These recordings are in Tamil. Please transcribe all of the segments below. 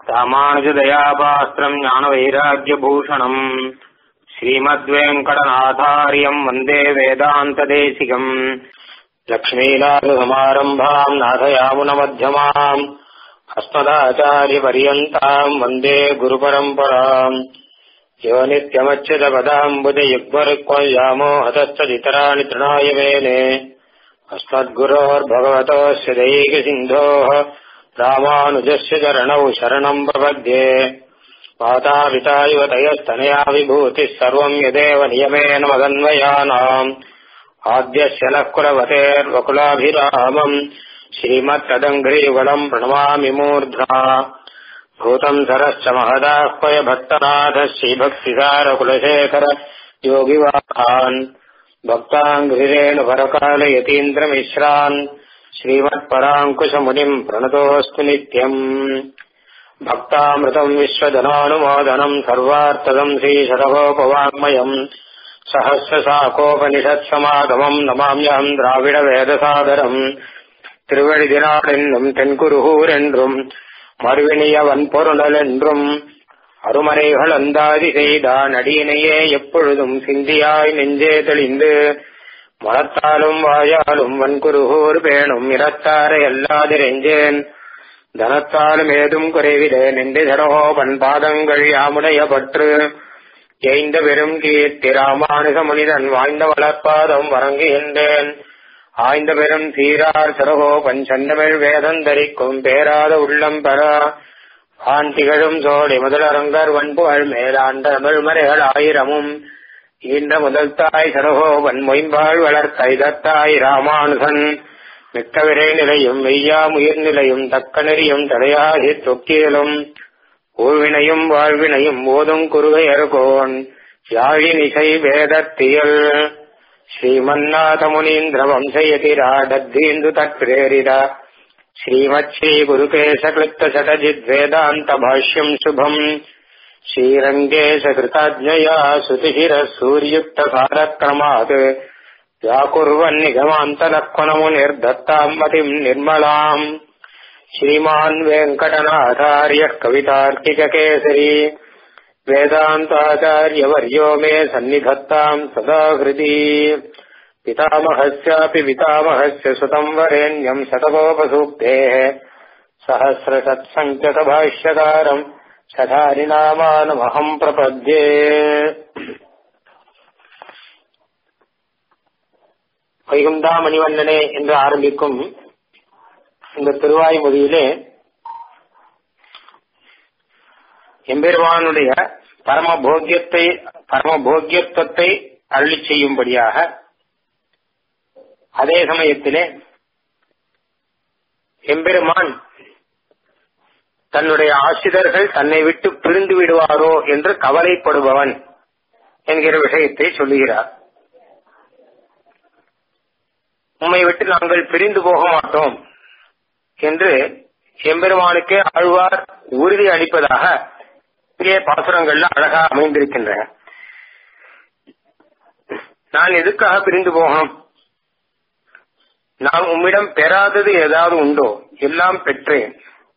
ராமானுஜதயாபாஸ்திரம் ஞானவைராக்கியபூஷணம் ஸ்ரீமத்வேங்கடநாதாரியம் வந்தே வேதாந்ததேசிகம் லக்ஷ்மீநாதசமாரம்பாம் நாதயாமுனமध्यமாம் अस्मदाचार्यपर्यन्ताम् वन्दे गुरुपरम्पराम् यो नित्यमच्युतपदाम्बुजयुग्मरुक्मयामो हतस्तदितराणि तृणाय मेने अस्मद्गुरोर्भगवतोऽस्य दैकसिन्धोः रामानुजस्य चरणौ शरणम् प्रपद्ये मातापिता युवतयस्तनया विभूतिः सर्वम् यदेव नियमेन मदन्वयानाम् आद्यस्य नः कुलवतेर्वकुलाभिरामम् श्रीमत्तदङ्घ्रीयुगलम् प्रणमामि मूर्ध्ना भूतम् सरश्च महदाह्वय भट्टनाथः श्रीभक्तिसारकुलशेखर योगिवाहान् भक्ताङ्घ्रिरेण परकालयतीन्द्रमिश्रान् श्रीमत्पराङ्कुशमुनिम् प्रणतोऽस्तु नित्यम् भक्तामृतम् विश्वजनानुमोदनम् सर्वार्थदम् श्रीशरभोपवाङ्मयम् सहस्रशाकोपनिषत्समागमम् नमाम्यहम् द्राविडवेदसादरम् திருவழிதினாடென்றும் தென்குருகூர் என்றும் மறுவினியவன் பொருளல் என்றும் அருமறைகள் அந்தாதி செய்தான் அடியினையே எப்பொழுதும் சிந்தியாய் நெஞ்சே தெளிந்து மனத்தாலும் வாயாலும் வன்குருகூர் பேணும் இனத்தாரை அல்லாதிரெஞ்சேன் தனத்தாலும் ஏதும் குறைவிலேன் என்று தரகோபன் பாதங்கள் யாமுடைய பற்று எய்ந்த பெரும் கீர்த்தி ராமானுக முனிதன் வாய்ந்த வளர்ப்பாதம் வணங்குகின்றேன் ஆய்ந்த பெரும் சீரார் சரகோபன் சந்தமிழ் வேதம் தரிக்கும் பேராத உள்ளம் பெற ஆண் திகழும் சோழி முதலரங்கர் வன்புகழ் மேலாண்ட தமிழ்மறைகள் ஆயிரமும் ஈன்ற முதல் தாய் சரகோபன் மொயம்பாள் வளர்த்த இதத்தாய் ராமானுகன் மிக்க விரை நிலையும் மெய்யாமுயிர் நிலையும் தக்க நெறியும் தடையாகி தொக்கியலும் ஊழ்வினையும் வாழ்வினையும் ஓதும் குருகையர்கோன் யாழினிசை வேதத்தியல் श्रीमन्नाथमुनीन्द्रवंशयतिराडद्धीन्दु तत्प्रेरित श्रीमच्छ्रीगुरुकेशक्लिप्तशतजिद्वेदान्तभाष्यम् शुभम् श्रीरङ्गेशकृताज्ञया श्रुतिशिरः सूर्युक्तकारक्रमात् व्याकुर्वन्निगमान्तलक्वनमुनिर्दत्ताम् मतिम् निर्मलाम् श्रीमान् वेङ्कटनाथार्यः कवितार्किककेसरी वेदान्ताचार्यवर्यो मे सन्निधत्ताम् सदा हृदि पितामहस्यापि पितामहस्य सुतम् वरेण्यम् शतकोपसूक्तेः सहस्रसत्सङ्ख्यकभाष्यकारम् सधारिनामानमहम् प्रपद्ये வைகுந்தா மணிவண்ணனே என்று ஆரம்பிக்கும் இந்த திருவாய்மொழியிலே எம்பெருமானுடைய பரமபோக்கியத்தை பரமபோக்கியத்துவத்தை அருளி செய்யும்படியாக அதே சமயத்திலே எம்பெருமான் தன்னுடைய ஆசிரியர்கள் தன்னை விட்டு பிரிந்து விடுவாரோ என்று கவலைப்படுபவன் என்கிற விஷயத்தை சொல்லுகிறார் உம்மை விட்டு நாங்கள் பிரிந்து போக மாட்டோம் என்று எம்பெருமானுக்கே ஆழ்வார் உறுதி அளிப்பதாக இங்கே பாசுரங்கள்ல அழகா அமைந்திருக்கின்றன நான் எதுக்காக பிரிந்து போகணும் நான் உம்மிடம் பெறாதது ஏதாவது உண்டோ எல்லாம் பெற்றேன்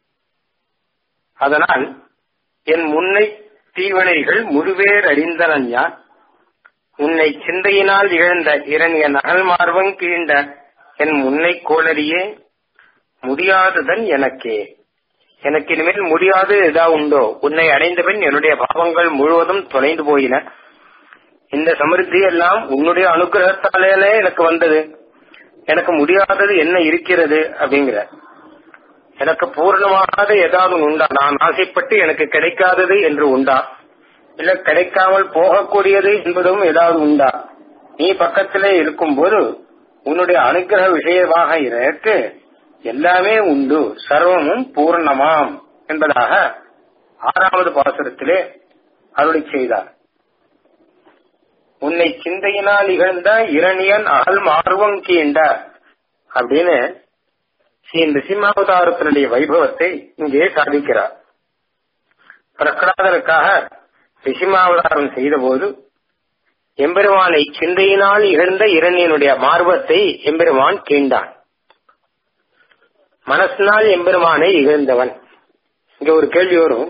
அதனால் என் முன்னை தீவினைகள் முழுவேர் அறிந்தனன் யான் உன்னை சிந்தையினால் இழந்த இரணிய நகல் மார்பம் கீண்ட என் முன்னை கோளறியே முடியாததன் எனக்கே எனக்கு இனிமேல் முடியாது ஏதா உண்டோ உன்னை அடைந்த பின் என்னுடைய பாவங்கள் முழுவதும் தொலைந்து போயின இந்த சமிருத்தி எல்லாம் உன்னுடைய அனுகிரகத்தாலே எனக்கு வந்தது எனக்கு முடியாதது என்ன இருக்கிறது அப்படிங்கிற எனக்கு பூர்ணமாகாத ஏதாவது உண்டா நான் ஆசைப்பட்டு எனக்கு கிடைக்காதது என்று உண்டா இல்ல கிடைக்காமல் போகக்கூடியது என்பதும் ஏதாவது உண்டா நீ பக்கத்திலே இருக்கும் போது உன்னுடைய அனுகிரக விஷயமாக எனக்கு எல்லாமே உண்டு சர்வமும் பூர்ணமாம் என்பதாக ஆறாவது பாசுரத்திலே அருளி செய்தார் உன்னை சிந்தையினால் இகழ்ந்த இரணியன் அகல் மார்வம் கீண்ட அப்படின்னு ஸ்ரீ நிசிம்மாவதாரத்தினுடைய வைபவத்தை இங்கே சாதிக்கிறார் பிரகலாதனுக்காக ரிஷிமாவதாரம் செய்தபோது எம்பெருமானை சிந்தையினால் இகழ்ந்த இரணியனுடைய மார்பத்தை எம்பெருமான் கீண்டான் மனசினால் எம்பெருமானை இகழ்ந்தவன் இங்க ஒரு கேள்வி வரும்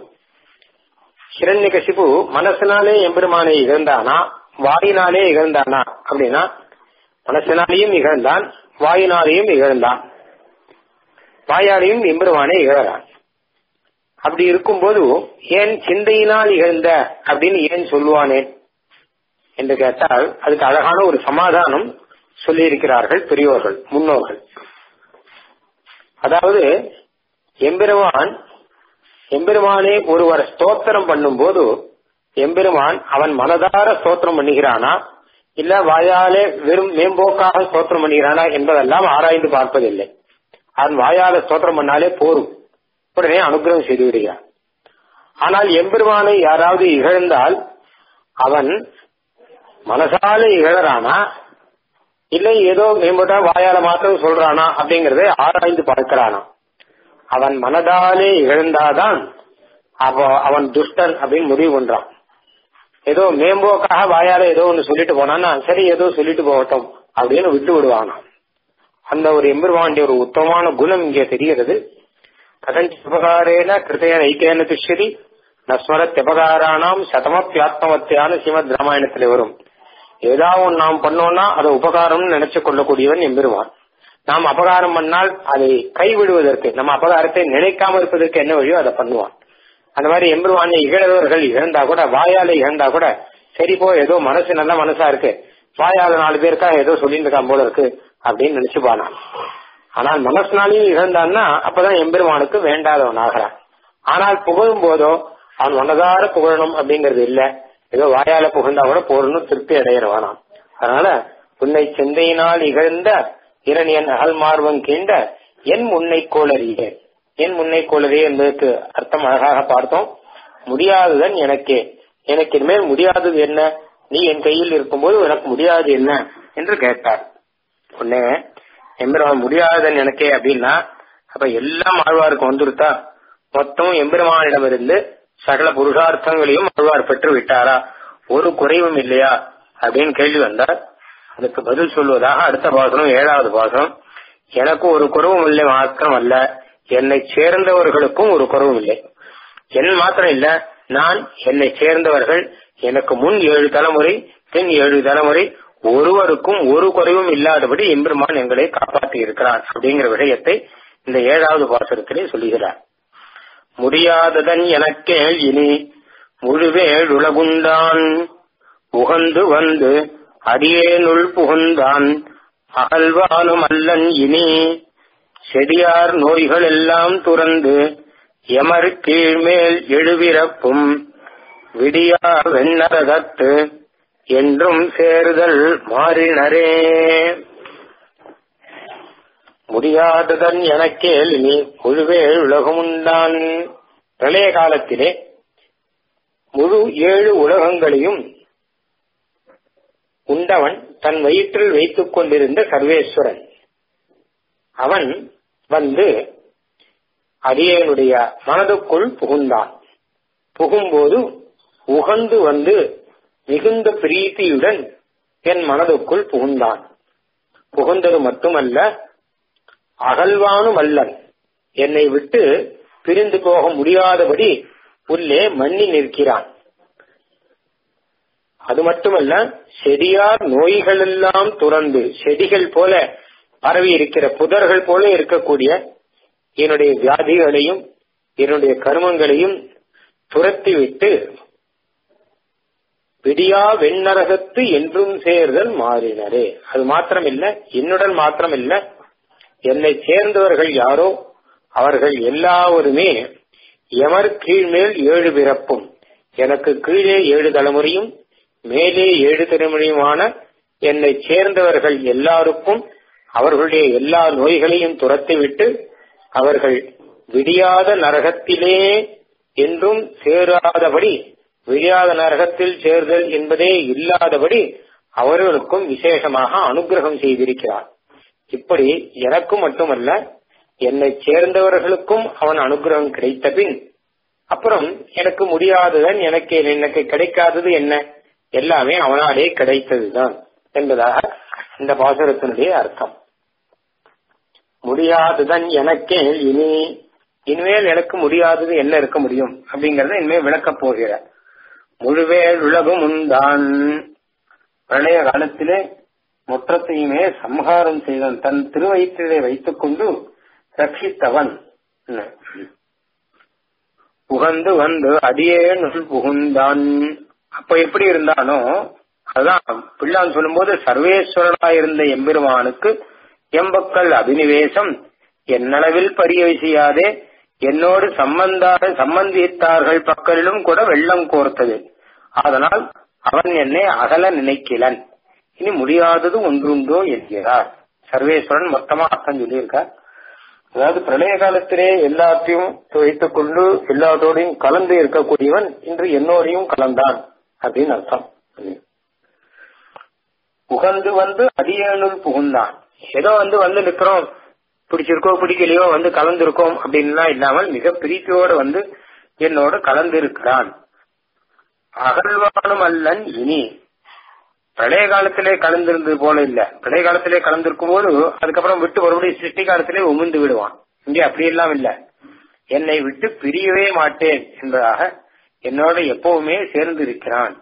ஹிரண்யகசிபு மனசினாலே எம்பெருமானை இகழ்ந்தானா வாயினாலே இகழ்ந்தானா அப்படின்னா மனசினாலேயும் இகழ்ந்தான் வாயினாலேயும் இகழ்ந்தான் வாயாலையும் எம்பெருமானை இகழறான் அப்படி இருக்கும்போது ஏன் சிந்தையினால் இகழ்ந்த அப்படின்னு ஏன் சொல்லுவானேன் என்று கேட்டால் அதுக்கு அழகான ஒரு சமாதானம் சொல்லியிருக்கிறார்கள் பெரியோர்கள் முன்னோர்கள் அதாவது எம்பெருமான் எம்பெருமானே ஒருவர் ஸ்தோத்திரம் பண்ணும்போது எம்பெருமான் அவன் மனதார ஸ்தோத்திரம் பண்ணுகிறானா இல்ல வாயாலே வெறும் மேம்போக்காக ஸ்தோத்திரம் பண்ணுகிறானா என்பதெல்லாம் ஆராய்ந்து பார்ப்பதில்லை அவன் வாயால ஸ்தோத்திரம் பண்ணாலே போரும் உடனே அனுகிரகம் செய்து விடுகிறான் ஆனால் எம்பெருமானை யாராவது இகழ்ந்தால் அவன் மனசால இகழறானா இல்லை ஏதோ மேம்பட்டா வாயால மாத்திரம் சொல்றானா அப்படிங்கறதை ஆராய்ந்து பார்க்கிறானா அவன் மனதாலே இகழ்ந்தாதான் அப்போ அவன் துஷ்டன் அப்படின்னு முடிவு பண்றான் ஏதோ மேம்போக்காக வாயால ஏதோ ஒன்னு சொல்லிட்டு போனான்னா சரி ஏதோ சொல்லிட்டு போகட்டும் அப்படின்னு விட்டு விடுவானா அந்த ஒரு எம்பெருமாண்டிய ஒரு உத்தமமான குணம் இங்கே தெரிகிறது கதஞ்சுபகாரேன கிருதய ஐக்கியன துஷ்யதி நஸ்மரத்யபகாரானாம் சதமப்பியாத்மவத்தியான ஸ்ரீமத் ராமாயணத்துல வரும் ஏதாவது நாம் பண்ணோம்னா அதை உபகாரம்னு நினைச்சு கொள்ளக்கூடியவன் எம்பெருமான் நாம் அபகாரம் பண்ணால் அதை கைவிடுவதற்கு நம்ம அபகாரத்தை நினைக்காம இருப்பதற்கு என்ன வழியோ அதை பண்ணுவான் அந்த மாதிரி எம்பெருமானை இகழவர்கள் இழந்தா கூட வாயால இழந்தா கூட சரி போ ஏதோ மனசு நல்ல மனசா இருக்கு வாயால நாலு பேருக்கா ஏதோ சொல்லிட்டு இருக்கான் போல இருக்கு அப்படின்னு நினைச்சுப்பானா ஆனால் மனசுனாலையும் இழந்தான்னா அப்பதான் எம்பெருமானுக்கு வேண்டாதவன் ஆகிறான் ஆனால் புகழும் போதோ அவன் மனதார புகழணும் அப்படிங்கறது இல்ல ஏதோ வாயால புகழ்ந்தா கூட போறணும் திருப்தி அடையிறவானாம் அதனால உன்னை சிந்தையினால் இகழ்ந்த இரணியன் அகல் மார்வம் கீண்ட என் முன்னை கோளறிய என் முன்னை கோளறிய என்பதற்கு அர்த்தம் அழகாக பார்த்தோம் முடியாததன் எனக்கே எனக்கு இனிமேல் முடியாதது என்ன நீ என் கையில் இருக்கும்போது உனக்கு முடியாது என்ன என்று கேட்டார் உடனே எம்பெருமான் முடியாதன் எனக்கே அப்படின்னா அப்ப எல்லாம் ஆழ்வாருக்கு வந்துருத்தா மொத்தம் எம்பெருமானிடமிருந்து சகல புருஷார்த்தங்களையும் ஆழ்வார் பெற்று விட்டாரா ஒரு குறைவும் இல்லையா அப்படின்னு கேள்வி வந்தார் அதுக்கு பதில் சொல்வதாக அடுத்த பாசனம் ஏழாவது பாசனம் எனக்கு ஒரு குறவும் இல்லை மாத்திரம் அல்ல என்னை சேர்ந்தவர்களுக்கும் ஒரு குறவும் இல்லை என் மாத்திரம் இல்ல நான் என்னை சேர்ந்தவர்கள் எனக்கு முன் ஏழு தலைமுறை பின் ஏழு தலைமுறை ஒருவருக்கும் ஒரு குறைவும் இல்லாதபடி எம்பெருமான் எங்களை காப்பாற்றி இருக்கிறான் அப்படிங்கிற விஷயத்தை இந்த ஏழாவது பாசனத்திலே சொல்லுகிறார் முடியாததன் எனக்கே இனி முழுவேள் உலகுண்டான் உகந்து வந்து அடியேனுள் புகுந்தான் அகழ்வானும் அல்லன் இனி செடியார் நோய்கள் எல்லாம் துறந்து எமர் கீழ்மேல் எழுவிறப்பும் விடியா வெண்ணரகத்து என்றும் சேர்தல் மாறினரே முடியாததன் எனக்கேல் இனி முழுவேள் உலகமுண்டான் பிரளய காலத்திலே முழு ஏழு உலகங்களையும் உண்டவன் தன் வயிற்றில் வைத்துக் கொண்டிருந்த சர்வேஸ்வரன் அவன் வந்து அடியனுடைய மனதுக்குள் புகுந்தான் புகும்போது உகந்து வந்து மிகுந்த பிரீத்தியுடன் என் மனதுக்குள் புகுந்தான் புகுந்தது மட்டுமல்ல அகழ்வானும் அல்லன் என்னை விட்டு பிரிந்து போக முடியாதபடி உள்ளே மண்ணி நிற்கிறான் அது மட்டுமல்ல செடியார் நோய்களெல்லாம் துறந்து செடிகள் போல பரவி இருக்கிற புதர்கள் போல இருக்கக்கூடிய என்னுடைய வியாதிகளையும் என்னுடைய கருமங்களையும் துரத்திவிட்டு விடியா வெண்ணரகத்து என்றும் சேர்தல் மாறினரே அது மாத்திரமில்ல என்னுடன் மாத்திரமில்ல என்னை சேர்ந்தவர்கள் யாரோ அவர்கள் எல்லாருமே எமர் கீழ்மேல் ஏழு பிறப்பும் எனக்கு கீழே ஏழு தலைமுறையும் மேலே ஏழு தலைமுறையுமான என்னை சேர்ந்தவர்கள் எல்லாருக்கும் அவர்களுடைய எல்லா நோய்களையும் துரத்திவிட்டு அவர்கள் விடியாத நரகத்திலே என்றும் சேராதபடி விடியாத நரகத்தில் சேர்தல் என்பதே இல்லாதபடி அவர்களுக்கும் விசேஷமாக அனுகிரகம் செய்திருக்கிறார் இப்படி எனக்கும் மட்டுமல்ல என்னை சேர்ந்தவர்களுக்கும் அவன் அனுகிரகம் கிடைத்த பின் அப்புறம் எனக்கு முடியாததன் எனக்கு எனக்கு கிடைக்காதது என்ன எல்லாமே அவனாலே கிடைத்ததுதான் என்பதாக இந்த பாசுரத்தினுடைய அர்த்தம் முடியாததன் எனக்கே இனி இனிமேல் எனக்கு முடியாதது என்ன இருக்க முடியும் அப்படிங்கறத இனிமேல் விளக்கப் போகிறார் முழுவேல் உலகம் உண்டான் பிரளய காலத்திலே முற்றத்தையுமே சம்ஹாரம் செய்தவன் தன் திருவயிற்றிலே வைத்துக் கொண்டு ரட்சித்தவன் புகந்து வந்து அடியே நுள் புகுந்தான் அப்ப எப்படி இருந்தானோ அதான் பிள்ளான் சொல்லும்போது சர்வேஸ்வரனா இருந்த எம்பெருமானுக்கு எம்பக்கள் அபினிவேசம் என்னளவில் பரிய செய்யாதே என்னோடு சம்பந்தார சம்பந்தித்தார்கள் பக்கலிலும் கூட வெள்ளம் கோர்த்தது அதனால் அவன் என்னை அகல நினைக்கலன் இனி முடியாதது ஒன்றுண்டோ என்கிறார் சர்வேஸ்வரன் மொத்தமா அர்த்தம் சொல்லியிருக்கார் அதாவது பிரளய காலத்திலே எல்லாத்தையும் வைத்துக் கொண்டு எல்லாத்தோடையும் கலந்து இருக்கக்கூடியவன் இன்று என்னோடையும் கலந்தான் அப்படின்னு அர்த்தம் புகந்து வந்து அடியனுள் புகுந்தான் ஏதோ வந்து வந்து நிக்கிறோம் பிடிச்சிருக்கோ பிடிக்கலையோ வந்து கலந்திருக்கோம் அப்படின்லாம் இல்லாமல் மிக பிரீத்தியோட வந்து என்னோட கலந்து இருக்கிறான் அகழ்வானும் அல்லன் இனி பிரளய காலத்திலே கலந்திருந்தது போல இல்ல பிரளய காலத்திலே கலந்திருக்கும் போது அதுக்கப்புறம் விட்டு மறுபடியும் சிருஷ்டி காலத்திலே உமிழ்ந்து விடுவான் இங்கே அப்படி எல்லாம் இல்ல என்னை விட்டு பிரியவே மாட்டேன் என்பதாக என்னோட எப்பவுமே சேர்ந்து இருக்கிறான்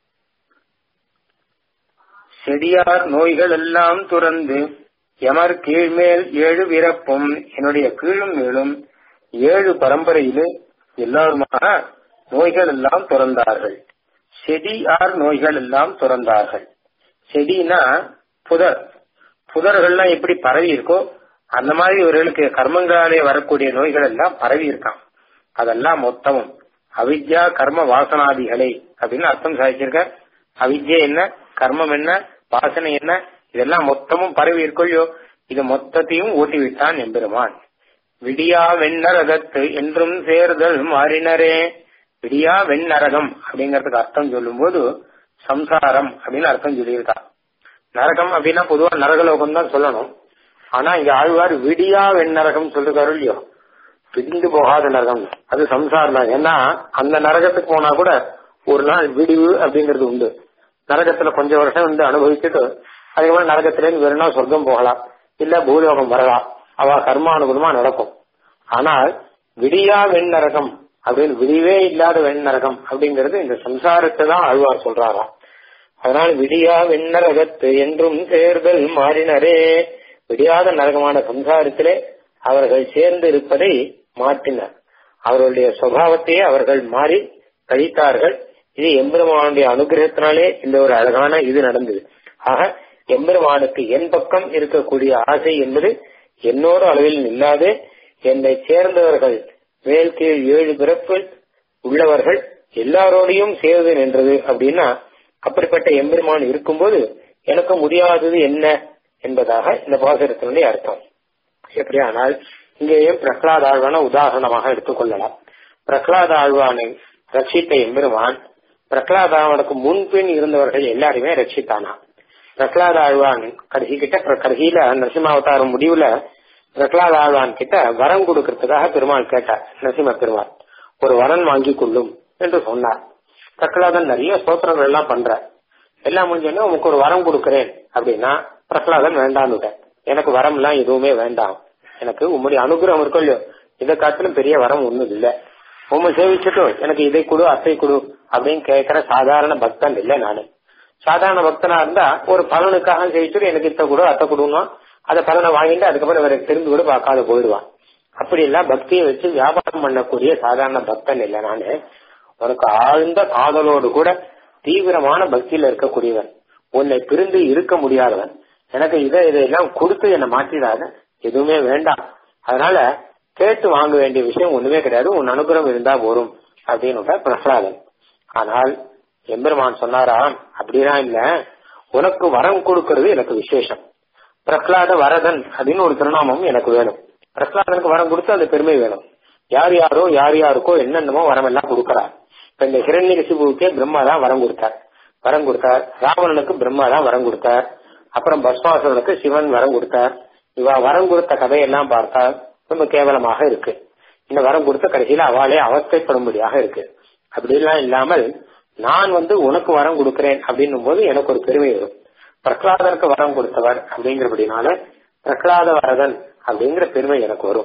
செடியார் நோய்கள் எல்லாம் துறந்து எமர் கீழ்மேல் ஏழு விரப்பும் என்னுடைய கீழும் மேலும் ஏழு பரம்பரையிலே எல்லாருமாக நோய்கள் எல்லாம் துறந்தார்கள் செடியார் நோய்கள் எல்லாம் துறந்தார்கள் செடினா புதர் புதர்கள்லாம் எப்படி பரவி இருக்கோ அந்த மாதிரி இவர்களுக்கு கர்மங்களாலே வரக்கூடிய நோய்கள் எல்லாம் பரவி இருக்கான் அதெல்லாம் மொத்தமும் அவித்யா கர்ம வாசனாதிகளை அப்படின்னு அர்த்தம் சாதிச்சிருக்க அவித்யா என்ன கர்மம் என்ன வாசனை என்ன இதெல்லாம் மொத்தமும் பரவி இருக்கொள்ளியோ இது மொத்தத்தையும் ஊட்டி விட்டான் எம்பெருமான் விடியா வெண்ணரகத்து என்றும் சேர்தல் மாறினரே விடியா வெண்ணரகம் அப்படிங்கறதுக்கு அர்த்தம் சொல்லும் போது சம்சாரம் அப்படின்னு அர்த்தம் சொல்லியிருக்கா நரகம் அப்படின்னா பொதுவா நரகலோகம் தான் சொல்லணும் ஆனா இங்க ஆழ்வார் விடியா வெண்ணரகம் சொல்லுக்காரு இல்லையோ பிரிந்து போகாத நரகம் அது சம்சாரம் தான் ஏன்னா அந்த நரகத்துக்கு போனா கூட ஒரு நாள் விடிவு அப்படிங்கிறது உண்டு நரகத்துல கொஞ்சம் வருஷம் வந்து அனுபவிச்சுட்டு அதுக்கப்புறம் நரகத்திலேருந்து வேணும்னா சொர்க்கம் போகலாம் இல்ல பூலோகம் வரலாம் அவ கர்மானுகுணமா நடக்கும் ஆனால் விடியா வெண்ணரகம் அப்படின்னு விடிவே இல்லாத வெண்ணரகம் அப்படிங்கிறது இந்த சம்சாரத்தை தான் ஆழ்வார் சொல்றாராம் அதனால விடியா வெண்ணரகத்து என்றும் சேர்தல் மாறினரே விடியாத நரகமான சம்சாரத்திலே அவர்கள் சேர்ந்து இருப்பதை மாற்றினர் அவர்களுடைய சுவாவத்தையே அவர்கள் மாறி கழித்தார்கள் இது எம்பெருமானுடைய அனுகிரகத்தினாலே இந்த ஒரு அழகான இது நடந்தது ஆக எம்பெருமானுக்கு என் பக்கம் இருக்கக்கூடிய ஆசை என்பது என்னோட அளவில் இல்லாது என்னை சேர்ந்தவர்கள் மேல் கீழ் ஏழு பிறப்பு உள்ளவர்கள் எல்லாரோடையும் சேர்ந்து நின்றது அப்படின்னா அப்படிப்பட்ட எம்பெருமான் இருக்கும்போது எனக்கு முடியாதது என்ன என்பதாக இந்த பாசுரத்தினுடைய அர்த்தம் எப்படியானால் இங்கேயும் பிரகலாத ஆழ்வான உதாரணமாக எடுத்துக்கொள்ளலாம் பிரகலாத ஆழ்வானை ரட்சித்த எம்பெருமான் பிரகலாதாவனுக்கு முன்பின் இருந்தவர்கள் எல்லாருமே ரட்சித்தானா பிரகலாத ஆழ்வான் கடைசி கிட்ட கடைசியில நரசிம்மாவதாரம் முடிவுல பிரகலாத ஆழ்வான் கிட்ட வரம் கொடுக்கறதுக்காக பெருமாள் கேட்டார் நரசிம்ம பெருமாள் ஒரு வரன் வாங்கி கொள்ளும் என்று சொன்னார் பிரகலாதன் நிறைய ஸ்தோத்திரங்கள் எல்லாம் பண்ற எல்லாம் முடிஞ்சோடனே உனக்கு ஒரு வரம் கொடுக்கிறேன் அப்படின்னா பிரகலாதன் வேண்டான்னு எனக்கு வரம் எல்லாம் எதுவுமே வேண்டாம் எனக்கு உம்முடைய அனுகிரகம் இருக்கும் இல்லையோ இதை காட்டிலும் பெரிய வரம் ஒண்ணும் இல்ல உண்மை சேவிச்சுட்டு எனக்கு இதை கொடு அத்தை கொடு அப்படின்னு கேட்கிற சாதாரண பக்தன் இல்ல நானு சாதாரண பக்தனா இருந்தா ஒரு பலனுக்காக சேவிச்சுட்டு எனக்கு இத்த கொடு அத்தை கொடுன்னா அந்த பலனை வாங்கிட்டு அதுக்கப்புறம் இவரை திரும்பி கூட பார்க்காத போயிடுவான் அப்படி எல்லாம் பக்தியை வச்சு வியாபாரம் பண்ணக்கூடிய சாதாரண பக்தன் இல்ல நானு உனக்கு ஆழ்ந்த காதலோடு கூட தீவிரமான பக்தியில இருக்கக்கூடியவன் உன்னை பிரிந்து இருக்க முடியாதவன் எனக்கு இதை இதையெல்லாம் கொடுத்து என்னை மாற்றிடாத எதுவுமே வேண்டாம் அதனால கேட்டு வாங்க வேண்டிய விஷயம் ஒண்ணுமே கிடையாது உன் அனுகிரகம் இருந்தா போரும் அப்படின்னு பிரசாதன் ஆனால் எம்பெருமான் சொன்னாராம் அப்படின்னா இல்ல உனக்கு வரம் கொடுக்கறது எனக்கு விசேஷம் பிரகலாத வரதன் அப்படின்னு ஒரு திருநாமம் எனக்கு வேணும் பிரகலாதனுக்கு வரம் கொடுத்து அந்த பெருமை வேணும் யார் யாரோ யார் யாருக்கோ என்னென்னமோ வரம் எல்லாம் கொடுக்கறார் இப்ப இந்த ஹிரண்யகசிபுவுக்கே பிரம்மா தான் வரம் கொடுத்தார் வரம் கொடுத்தார் ராவணனுக்கு பிரம்மா தான் வரம் கொடுத்தார் அப்புறம் பஸ்வாசனுக்கு சிவன் வரம் கொடுத்தார் இவா வரம் கொடுத்த கதையெல்லாம் பார்த்தா ரொம்ப கேவலமாக இருக்கு இந்த வரம் கொடுத்த கடைசியில அவளே அவஸ்தைப்படும்படியாக இருக்கு அப்படி எல்லாம் இல்லாமல் நான் வந்து உனக்கு வரம் கொடுக்கிறேன் அப்படின்னும் போது எனக்கு ஒரு பெருமை வரும் பிரகலாதனுக்கு வரம் கொடுத்தவர் அப்படிங்கிறபடினால பிரகலாத வரதன் அப்படிங்கிற பெருமை எனக்கு வரும்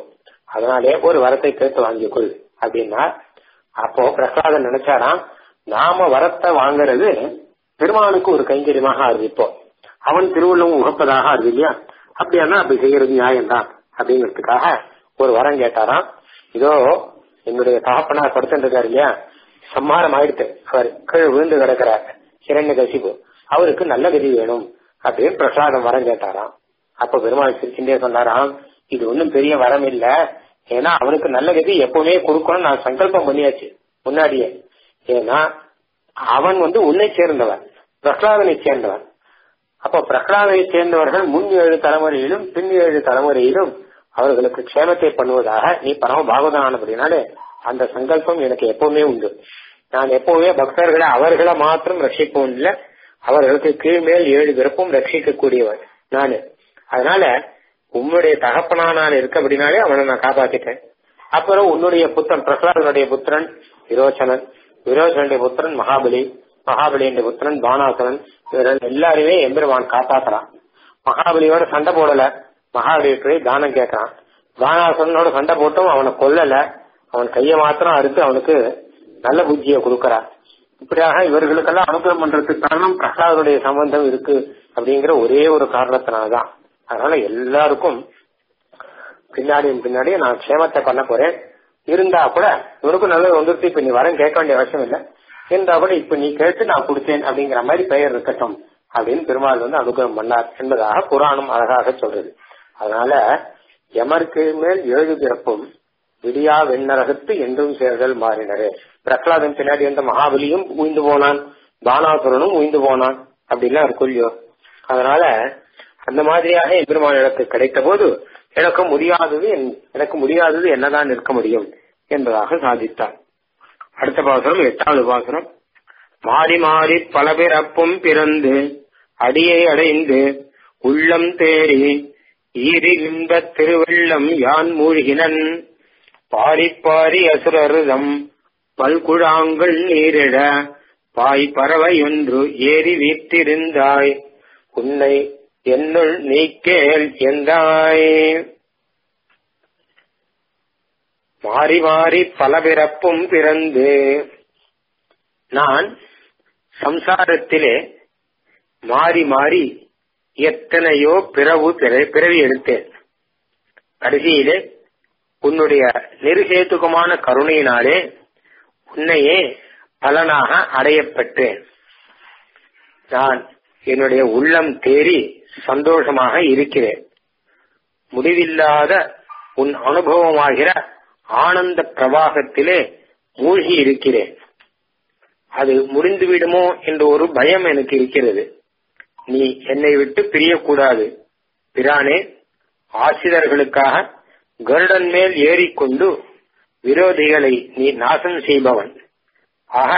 அதனாலே ஒரு வரத்தை கேட்டு வாங்கிக்கொள் அப்படின்னா அப்போ பிரகலாதன் நினைச்சாராம் நாம வரத்தை வாங்குறது பெருமானுக்கு ஒரு கைங்கரியமாக ஆகுது இப்போ அவன் திருவள்ளுவம் உகப்பதாக ஆகுது இல்லையா அப்படியானா அப்படி செய்யறது நியாயம்தான் அப்படிங்கிறதுக்காக ஒரு வரம் கேட்டாராம் இதோ என்னுடைய தகப்பனார் படுத்துட்டு இருக்காரு இல்லையா சம்மாரம் ஆயிடுத்து அவர் கீழே விழுந்து கிடக்கிறார் இரண்டு கசிப்பு அவருக்கு நல்ல கதி வேணும் அப்படின்னு பிரசாதம் வரம் கேட்டாராம் அப்ப பெருமாள் சிரிச்சுட்டே சொன்னாராம் இது ஒன்றும் பெரிய வரம் இல்ல ஏன்னா அவனுக்கு நல்ல கதி எப்பவுமே கொடுக்கணும் நான் சங்கல்பம் பண்ணியாச்சு முன்னாடியே ஏன்னா அவன் வந்து உன்னை சேர்ந்தவன் பிரகலாதனை சேர்ந்தவன் அப்ப பிரகலாதனை சேர்ந்தவர்கள் முன் ஏழு தலைமுறையிலும் பின் ஏழு தலைமுறையிலும் அவர்களுக்கு க்ஷேமத்தை பண்ணுவதாக நீ பரம பாகவதனானபடினாலே அந்த சங்கல்பம் எனக்கு எப்பவுமே உண்டு நான் எப்பவுமே பக்தர்களை அவர்களை மாத்திரம் ரட்சிப்போம் இல்ல அவர்களுக்கு கீழ்மேல் ஏழு பிறப்பும் ரட்சிக்க கூடியவன் நானு அதனால உன்னுடைய தகப்பனா நான் இருக்க அப்படின்னாலே அவனை நான் காப்பாத்திட்டேன் அப்புறம் உன்னுடைய புத்திரன் பிரகலாதனுடைய புத்திரன் விரோச்சனன் விரோச்சனுடைய புத்திரன் மகாபலி மகாபலியுடைய புத்திரன் பானாசுரன் இவர்கள் எல்லாருமே எம்பெருமான் காப்பாத்துறான் மகாபலியோட சண்டை போடல மகாபலிக்கு தானம் கேட்கறான் பானாசுரனோட சண்டை போட்டும் அவனை கொல்லல அவன் கைய மாத்திரம் அறுத்து அவனுக்கு நல்ல புத்தியை கொடுக்கறான் இப்படியாக இவர்களுக்கெல்லாம் அனுகிரகம் பண்றதுக்கு காரணம் பிரகலாதனுடைய சம்பந்தம் இருக்கு அப்படிங்கிற ஒரே ஒரு காரணத்தினாலதான் அதனால எல்லாருக்கும் பின்னாடி பின்னாடி நான் க்ஷேமத்தை பண்ண போறேன் இருந்தா கூட இவனுக்கும் நல்லது வந்துருச்சு இப்ப நீ வரம் கேட்க வேண்டிய அவசியம் இல்லை இருந்தா கூட இப்ப நீ கேட்டு நான் கொடுத்தேன் அப்படிங்கிற மாதிரி பெயர் இருக்கட்டும் அப்படின்னு பெருமாள் வந்து அனுகிரகம் பண்ணார் என்பதாக புராணம் அழகாக சொல்றது அதனால எமருக்கு மேல் ஏழு பிறப்பும் விடியா வெண்ணரகத்து என்றும் சேர்தல் மாறினரே பிரகலாதன் பின்னாடி வந்த மகாபலியும் உயிந்து போனான் பானாசுரனும் உயிந்து போனான் அப்படிலாம் இருக்கும் இல்லையோ அதனால அந்த மாதிரியாக எம்பெருமான் எனக்கு கிடைத்த போது எனக்கு முடியாதது எனக்கு முடியாதது என்னதான் இருக்க முடியும் என்பதாக சாதித்தார் அடுத்த பாசனம் எட்டாவது பாசனம் மாறி மாறி பல பிறப்பும் பிறந்து அடியை அடைந்து உள்ளம் தேறி ஈரி இன்ப திருவள்ளம் யான் மூழ்கினன் பாரி பாரி அசுரருதம் பல்குழாங்கள் நீரிட பாய் பறவையொன்று ஏறி வீற்றிருந்தாய் உன்னை என்னுள் நீக்கேல் எந்தாய் மாறி மாறி பல பிறப்பும் பிறந்து நான் சம்சாரத்திலே மாறி மாறி எத்தனையோ பிறவு பிறவி எடுத்தேன் கடைசியிலே உன்னுடைய நிருகேத்துகமான கருணையினாலே உன்னையே பலனாக அடையப்பட்டேன் நான் என்னுடைய உள்ளம் தேறி சந்தோஷமாக இருக்கிறேன் முடிவில்லாத உன் அனுபவமாகிற ஆனந்த பிரவாகத்திலே மூழ்கி இருக்கிறேன் அது முடிந்துவிடுமோ என்ற ஒரு பயம் எனக்கு இருக்கிறது நீ என்னை விட்டு பிரியக்கூடாது பிரானே ஆசிரியர்களுக்காக கருடன் மேல் ஏறிக்கொண்டு விரோதிகளை நீ நாசம் செய்பவன் ஆக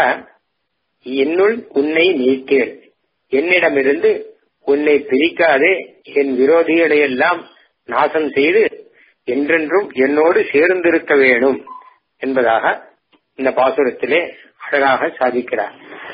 என்னுள் உன்னை நீக்கேன் என்னிடமிருந்து உன்னை பிரிக்காதே என் விரோதிகளையெல்லாம் நாசம் செய்து என்றென்றும் என்னோடு சேர்ந்திருக்க வேணும் என்பதாக இந்த பாசுரத்திலே அழகாக சாதிக்கிறார்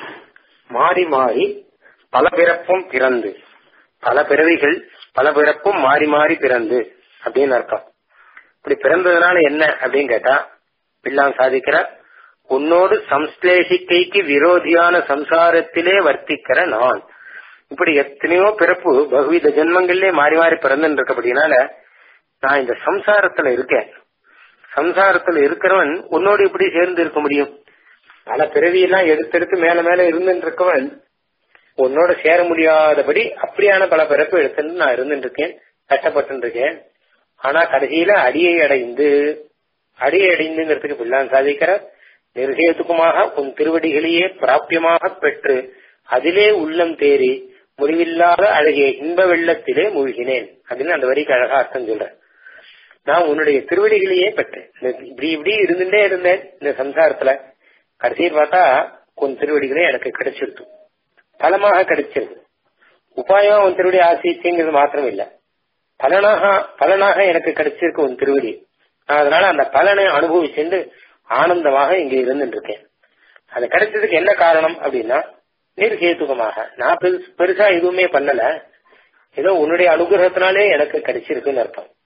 மாறி மாறி பல பிறப்பும் பிறந்து பல பிறவிகள் பல பிறப்பும் மாறி மாறி பிறந்து அப்படின்னு அர்த்தம் இப்படி பிறந்ததுனால என்ன அப்படின்னு கேட்டா பிள்ளான் சாதிக்கிறார் உன்னோடு சம்ஸ்லேஷிக்கைக்கு விரோதியான சம்சாரத்திலே வர்த்திக்கிற நான் இப்படி எத்தனையோ பிறப்பு பகுவித ஜென்மங்களிலே மாறி மாறி பிறந்துன்னு இருக்கப்படினால நான் இந்த சம்சாரத்துல இருக்கேன் சம்சாரத்துல இருக்கிறவன் உன்னோடு இப்படி சேர்ந்து இருக்க முடியும் பல பிறவியெல்லாம் எடுத்தெடுத்து மேல மேல இருந்துட்டு இருக்கவன் உன்னோட சேர முடியாதபடி அப்படியான பல பிறப்பு எடுத்துட்டு நான் இருந்துட்டு இருக்கேன் கஷ்டப்பட்டு இருக்கேன் ஆனா கடைசியில அடியை அடைந்து அடியை அடைந்துங்கிறதுக்கு பிள்ளான் சாதிக்கிறார் நிர்கேதுக்குமாக உன் திருவடிகளையே பிராபியமாக பெற்று அதிலே உள்ளம் தேறி முடிவில்லாத அழகிய இன்ப வெள்ளத்திலே மூழ்கினேன் அப்படின்னு அந்த வரிக்கு அழகா அர்த்தம் சொல்றேன் நான் உன்னுடைய திருவடிகளையே பெற்றேன் இப்படி இப்படி இருந்துட்டே இருந்தேன் இந்த சம்சாரத்துல கடைசியில் பார்த்தா உன் திருவடிகளே எனக்கு கிடைச்சிருது பலமாக கிடைச்சிருது உபாயம் உன் திருவடி ஆசிச்சுங்கிறது மாத்திரம் இல்ல பலனாக பலனாக எனக்கு கிடைச்சிருக்கு உன் திருவடி நான் அதனால அந்த பலனை அனுபவிச்சுட்டு ஆனந்தமாக இங்க இருந்துட்டு இருக்கேன் அது கிடைச்சதுக்கு என்ன காரணம் அப்படின்னா நிர்கேதுகமாக நான் பெருசா எதுவுமே பண்ணல ஏதோ உன்னுடைய அனுகிரகத்தினாலே எனக்கு கிடைச்சிருக்குன்னு அர்த்தம்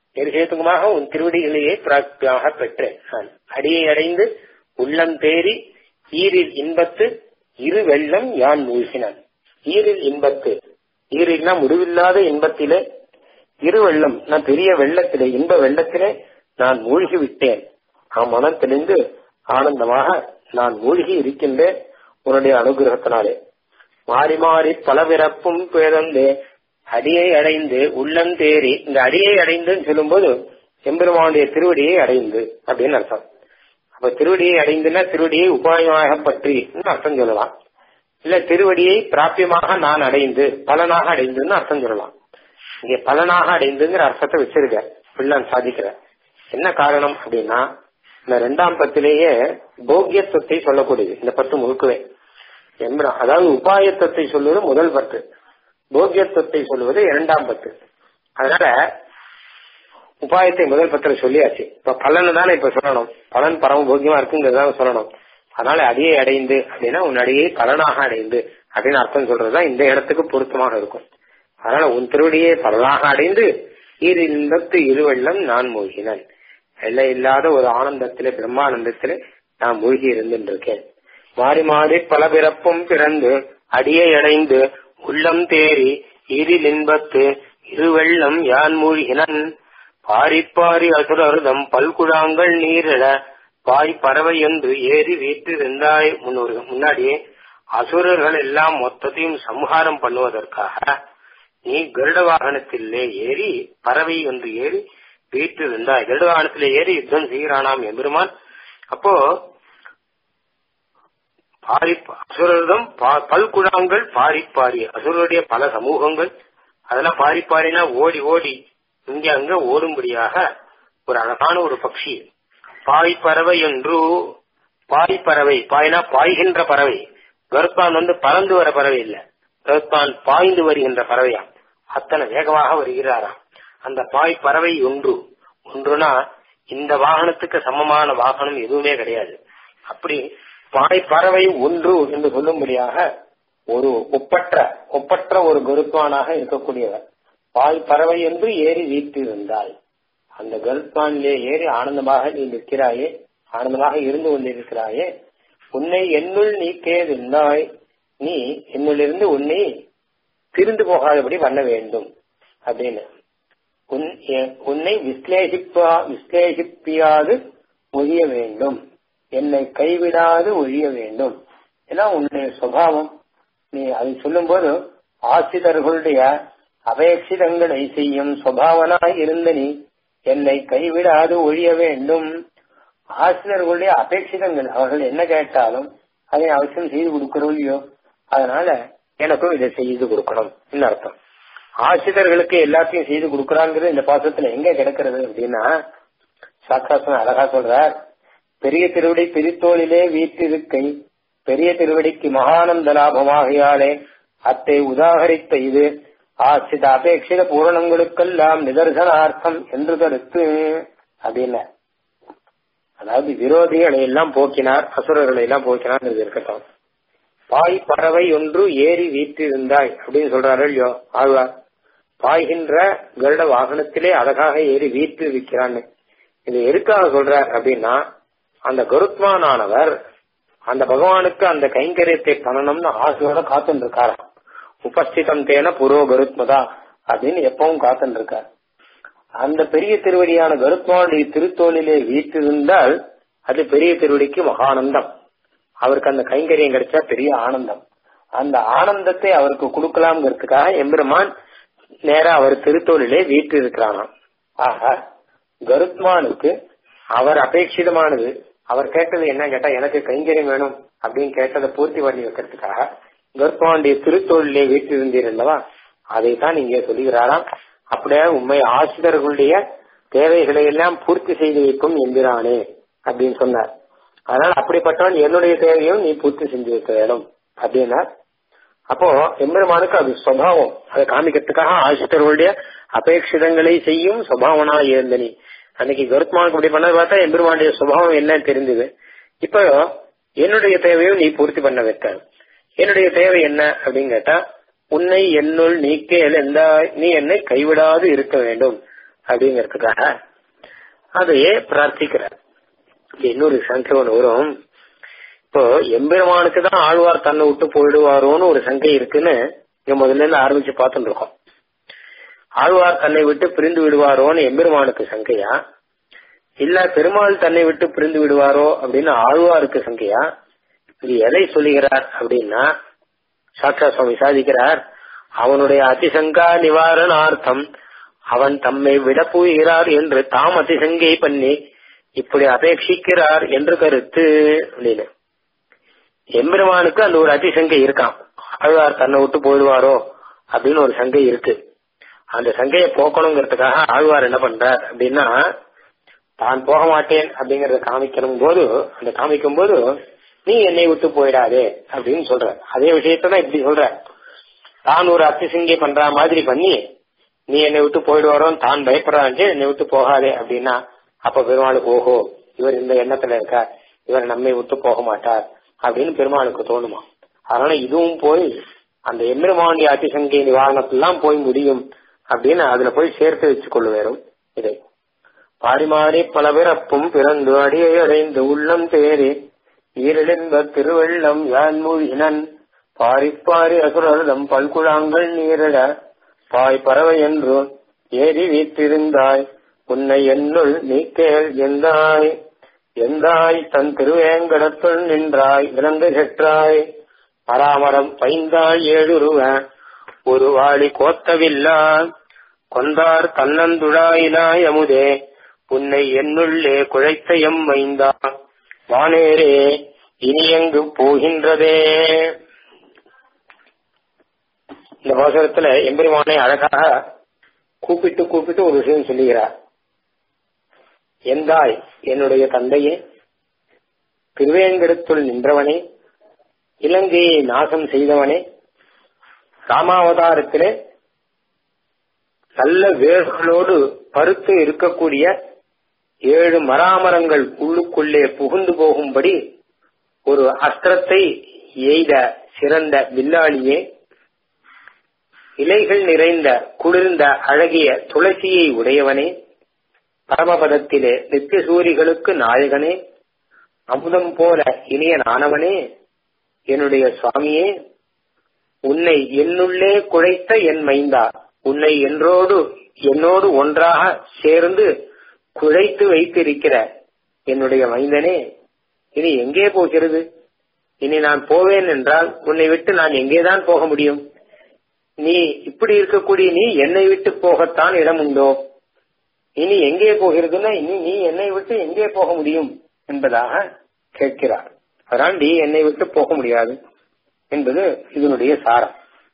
எரிசேத்துக்குமாக உன் திருவடிகளையே பிராப்தியாக பெற்றேன் நான் அடியை அடைந்து உள்ளம் தேறி ஈரில் இன்பத்து இரு வெள்ளம் யான் மூழ்கினான் ஈரில் இன்பத்து ஈரில்னா முடிவில்லாத இன்பத்திலே இரு வெள்ளம் நான் பெரிய வெள்ளத்திலே இன்ப வெள்ளத்திலே நான் மூழ்கி விட்டேன் நான் மனம் தெளிந்து ஆனந்தமாக நான் மூழ்கி இருக்கின்றேன் உன்னுடைய அனுகிரகத்தினாலே மாறி மாறி பலவிறப்பும் பிறந்து அடியை அடைந்து உள்ளம் தேறி இந்த அடியை அடைந்துன்னு சொல்லும்போது எம்பெருமானுடைய திருவடியை அடைந்து அப்படின்னு அர்த்தம் அப்ப திருவடியை அடைந்துன்னா திருவடியை உபாயமாக பற்றி அர்த்தம் சொல்லலாம் இல்ல திருவடியை பிராபியமாக நான் அடைந்து பலனாக அடைந்துன்னு அர்த்தம் சொல்லலாம் இங்க பலனாக அடைந்துங்கிற அர்த்தத்தை வச்சிருக்க பிள்ளான் சாதிக்கிற என்ன காரணம் அப்படின்னா இந்த ரெண்டாம் பத்திலேயே போக்கியத்துவத்தை சொல்லக்கூடியது இந்த பத்து முழுக்கவே எம்பரம் அதாவது உபாயத்துவத்தை சொல்வது முதல் பத்து போக்கியத்துவத்தை சொல்வது இரண்டாம் பத்து அதனால உபாயத்தை முதல் பத்திர சொல்லியாச்சு இப்ப பலனை தானே இப்ப சொல்லணும் பலன் பரம போக்கியமா இருக்குங்கிறத சொல்லணும் அதனால அடியை அடைந்து அப்படின்னா உன் அடியை பலனாக அடைந்து அப்படின்னு அர்த்தம் சொல்றதுதான் இந்த இடத்துக்கு பொருத்தமாக இருக்கும் அதனால உன் திருவடியை பலனாக அடைந்து இரு இன்பத்து இருவெள்ளம் நான் மூழ்கினேன் எல்லை இல்லாத ஒரு ஆனந்தத்திலே பிரம்மானந்தத்திலே நான் மூழ்கி இருந்துருக்கேன் மாறி மாறி பல பிறப்பும் பிறந்து அடியை அடைந்து உள்ளம் தேறி இரில் இன்பத்து இருவெள்ளம் யான் மூழ்கினன் பாரிப்பாரி அசுரர்தம் பல்குழாங்கள் நீரிட பாய் பறவை என்று ஏறி வீட்டிருந்தாய் முன்னோரு முன்னாடியே அசுரர்கள் எல்லாம் மொத்தத்தையும் சம்ஹாரம் பண்ணுவதற்காக நீ கருட வாகனத்திலே ஏறி பறவை என்று ஏறி வீட்டிருந்தாய் கருட வாகனத்திலே ஏறி யுத்தம் செய்கிறானாம் எம்பெருமான் அப்போ பாரி அசுரர்தம் பல்குழாங்கள் பாரிப்பாரி அசுரருடைய பல சமூகங்கள் அதெல்லாம் பாரிப்பாரினா ஓடி ஓடி இங்க அங்க ஓடும்படியாக ஒரு அழகான ஒரு பட்சி பாய் பறவை என்று பாய் பறவை பாய்னா பாய்கின்ற பறவை கருத்தான் வந்து பறந்து வர பறவை இல்ல கருத்தான் பாய்ந்து வருகின்ற பறவையா அத்தனை வேகமாக வருகிறாராம் அந்த பாய் பறவை ஒன்று ஒன்றுனா இந்த வாகனத்துக்கு சமமான வாகனம் எதுவுமே கிடையாது அப்படி பாய் பறவை ஒன்று என்று சொல்லும்படியாக ஒரு ஒப்பற்ற ஒப்பற்ற ஒரு கருத்வானாக இருக்கக்கூடியவர் பாய் பறவை என்று ஏறி வீட்டிருந்தாய் அந்த கருத்வானிலே ஏறி ஆனந்தமாக நீ நிற்கிறாயே ஆனந்தமாக இருந்து கொண்டிருக்கிறாயே உன்னை என்னுள் நீக்கேதிருந்தாய் நீ என்னுள்ளிருந்து உன்னை திரிந்து போகாதபடி பண்ண வேண்டும் அப்படின்னு உன்னை விஸ்லேஷிப்பா விஸ்லேஷிப்பியாது ஒழிய வேண்டும் என்னை கைவிடாது ஒழிய வேண்டும் ஏன்னா உன்னுடைய சுவாவம் நீ அதை சொல்லும்போது ஆசிரியர்களுடைய அபேட்சிதங்களை செய்யும் சுபாவனாய் இருந்த நீ என்னை கைவிடாது ஒழிய வேண்டும் ஆசிரியர்களுடைய அபேட்சிதங்கள் அவர்கள் என்ன கேட்டாலும் அதை அவசியம் செய்து கொடுக்கிறோம் இல்லையோ அதனால எனக்கும் இதை செய்து கொடுக்கணும் அர்த்தம் ஆசிரியர்களுக்கு எல்லாத்தையும் செய்து கொடுக்கறாங்கிறது இந்த பாசத்துல எங்க கிடக்கிறது அப்படின்னா சாக்காசன் அழகா சொல்றார் பெரிய திருவடி பிரித்தோளிலே வீட்டிருக்கை பெரிய திருவடிக்கு மகானந்த லாபமாகையாலே அத்தை உதாகரித்த இது ஆசித அபேட்சித பூரணங்களுக்கெல்லாம் நிதர்சனார்த்தம் என்று கருத்து அப்படின்னு அதாவது விரோதிகளை எல்லாம் போக்கினார் அசுரர்களை எல்லாம் போக்கினார் இருக்கட்டும் பாய் பறவை ஒன்று ஏறி வீற்றிருந்தாய் அப்படின்னு சொல்றாரு இல்லையோ ஆழ்வார் பாய்கின்ற கருட வாகனத்திலே அழகாக ஏறி வீட்டு இருக்கிறான்னு இது எதுக்காக சொல்றார் அப்படின்னா அந்த கருத்மானவர் அந்த பகவானுக்கு அந்த கைங்கரியத்தை பண்ணணும்னு ஆசையோட காத்துட்டு இருக்காராம் உபஸ்திதம் தேன புரோ கருத்மதா அப்படின்னு எப்பவும் காத்துட்டு இருக்கார் அந்த பெரிய திருவடியான கருத்மானுடைய திருத்தோளிலே வீட்டிருந்தால் அது பெரிய திருவடிக்கு மகானந்தம் அவருக்கு அந்த கைங்கரியம் கிடைச்சா பெரிய ஆனந்தம் அந்த ஆனந்தத்தை அவருக்கு கொடுக்கலாம்ங்கிறதுக்காக எம்பெருமான் நேரா அவர் திருத்தோளிலே வீட்டு இருக்கிறானாம் ஆக கருத்மானுக்கு அவர் அபேட்சிதமானது அவர் கேட்டது என்ன கேட்டா எனக்கு கைங்கரியம் வேணும் அப்படின்னு கேட்டதை பூர்த்தி பண்ணி வைக்கிறதுக்காக கருத்மானுடைய திருத்தோளிலே வீட்டு இருந்தீர் அல்லவா அதை தான் இங்கே சொல்லுகிறாராம் அப்படியே உண்மை ஆசிரியர்களுடைய தேவைகளை எல்லாம் பூர்த்தி செய்து வைக்கும் என்கிறானே அப்படின்னு சொன்னார் அதனால அப்படிப்பட்டவன் என்னுடைய தேவையும் நீ பூர்த்தி செஞ்சு வைக்க வேணும் அப்படின்னா அப்போ எம்பெருமானுக்கு அது சுவாவம் அதை காமிக்கிறதுக்காக ஆசிரியர்களுடைய அபேட்சிதங்களை செய்யும் சுபாவனா இருந்த நீ அன்னைக்கு கருத்மானுக்கு இப்படி பண்ணதை பார்த்தா எம்பெருமானுடைய சுபாவம் என்ன தெரிஞ்சது இப்போ என்னுடைய தேவையும் நீ பூர்த்தி பண்ண வைக்க என்னுடைய தேவை என்ன அப்படின்னு கேட்டா உன்னை என்னுள் நீக்க எந்த நீ என்னை கைவிடாது இருக்க வேண்டும் அப்படிங்கிறதுக்காக அதையே பிரார்த்திக்கிறார் இன்னொரு சங்கை ஒன்று வரும் இப்போ எம்பெருமானுக்கு தான் ஆழ்வார் தன்னை விட்டு போயிடுவாரோன்னு ஒரு சங்கை இருக்குன்னு இங்க முதல்ல இருந்து ஆரம்பிச்சு பார்த்துட்டு இருக்கோம் ஆழ்வார் தன்னை விட்டு பிரிந்து விடுவாரோன்னு எம்பெருமானுக்கு சங்கையா இல்ல பெருமாள் தன்னை விட்டு பிரிந்து விடுவாரோ அப்படின்னு ஆழ்வாருக்கு சங்கையா இது எதை சொல்லுகிறார் அப்படின்னா சாட்சா சுவாமி சாதிக்கிறார் அவனுடைய அதிசங்கா நிவாரணார்த்தம் அவன் தம்மை விட போகிறார் என்று தாம் அதிசங்கை பண்ணி இப்படி அபேட்சிக்கிறார் என்று கருத்து அப்படின்னு எம்பெருமானுக்கு அந்த ஒரு அதிசங்கை இருக்கான் ஆழ்வார் தன்னை விட்டு போயிடுவாரோ அப்படின்னு ஒரு சங்கை இருக்கு அந்த சங்கையை போக்கணுங்கிறதுக்காக ஆழ்வார் என்ன பண்றார் அப்படின்னா தான் போக மாட்டேன் அப்படிங்கறத காமிக்கணும் போது அந்த காமிக்கும் போது நீ என்னை விட்டு போயிடாதே அப்படின்னு சொல்ற அதே விஷயத்தான் இப்படி சொல்ற தான் ஒரு அத்திசிங்கை பண்ற மாதிரி பண்ணி நீ என்னை விட்டு போயிடுவாரோன்னு தான் பயப்படுறான்ட்டு என்னை விட்டு போகாதே அப்படின்னா அப்ப பெருமாளுக்கு ஓஹோ இவர் இந்த எண்ணத்துல இருக்கார் இவர் நம்மை விட்டு போக மாட்டார் அப்படின்னு பெருமாளுக்கு தோணுமா அதனால இதுவும் போய் அந்த எம்பெருமானுடைய அதிசங்கை நிவாரணத்தெல்லாம் போய் முடியும் அப்படின்னு அதுல போய் சேர்த்து வச்சு கொள்ளுவேரும் இதை பாரிமாறி பல பிறப்பும் பிறந்து அடியை அடைந்து உள்ளம் தேறி ஈரழிந்த திருவள்ளம் யான் மூழ்கினன் பாரிப்பாரி அசுரர்தம் பல்குழாங்கள் நீரிட பாய் பறவை என்று ஏறி வீற்றிருந்தாய் உன்னை என்னுள் நீக்கேள் எந்தாய் எந்தாய் தன் திருவேங்கடத்துள் நின்றாய் விளந்து செற்றாய் பராமரம் பைந்தாள் ஏழுருவ ஒரு வாளி கோத்தவில்லா கொந்தார் தன்னந்துழாயினாய் அமுதே உன்னை என்னுள்ளே குழைத்த எம் மைந்தா வானேரே இனி எங்கு போகின்றதே இந்த பாசகத்துல எம்பெருமானை அழகாக கூப்பிட்டு கூப்பிட்டு ஒரு விஷயம் சொல்லுகிறார் எந்தாய் என்னுடைய தந்தையே திருவேங்கடத்துள் நின்றவனே இலங்கையை நாசம் செய்தவனே ராமாவதாரத்திலே நல்ல வேர்களோடு பருத்து இருக்கக்கூடிய ஏழு மராமரங்கள் உள்ளுக்குள்ளே புகுந்து போகும்படி ஒரு அஸ்திரத்தை எய்த சிறந்த வில்லாளியே இலைகள் நிறைந்த குளிர்ந்த அழகிய துளசியை உடையவனே பரமபதத்திலே நித்திய சூரிகளுக்கு நாயகனே அமுதம் போல இனிய நானவனே என்னுடைய சுவாமியே உன்னை என்னுள்ளே குழைத்த என் மைந்தா உன்னை என்றோடு என்னோடு ஒன்றாக சேர்ந்து குழைத்து வைத்திருக்கிற என்னுடைய மைந்தனே இனி எங்கே போகிறது இனி நான் போவேன் என்றால் உன்னை விட்டு நான் எங்கேதான் போக முடியும் நீ இப்படி இருக்கக்கூடிய நீ என்னை விட்டு போகத்தான் இடம் உண்டோ இனி எங்கே போகிறதுன்னா இனி நீ என்னை விட்டு எங்கே போக முடியும் என்பதாக கேட்கிறார் அதனால் நீ என்னை விட்டு போக முடியாது என்பது இதனுடைய சாரம்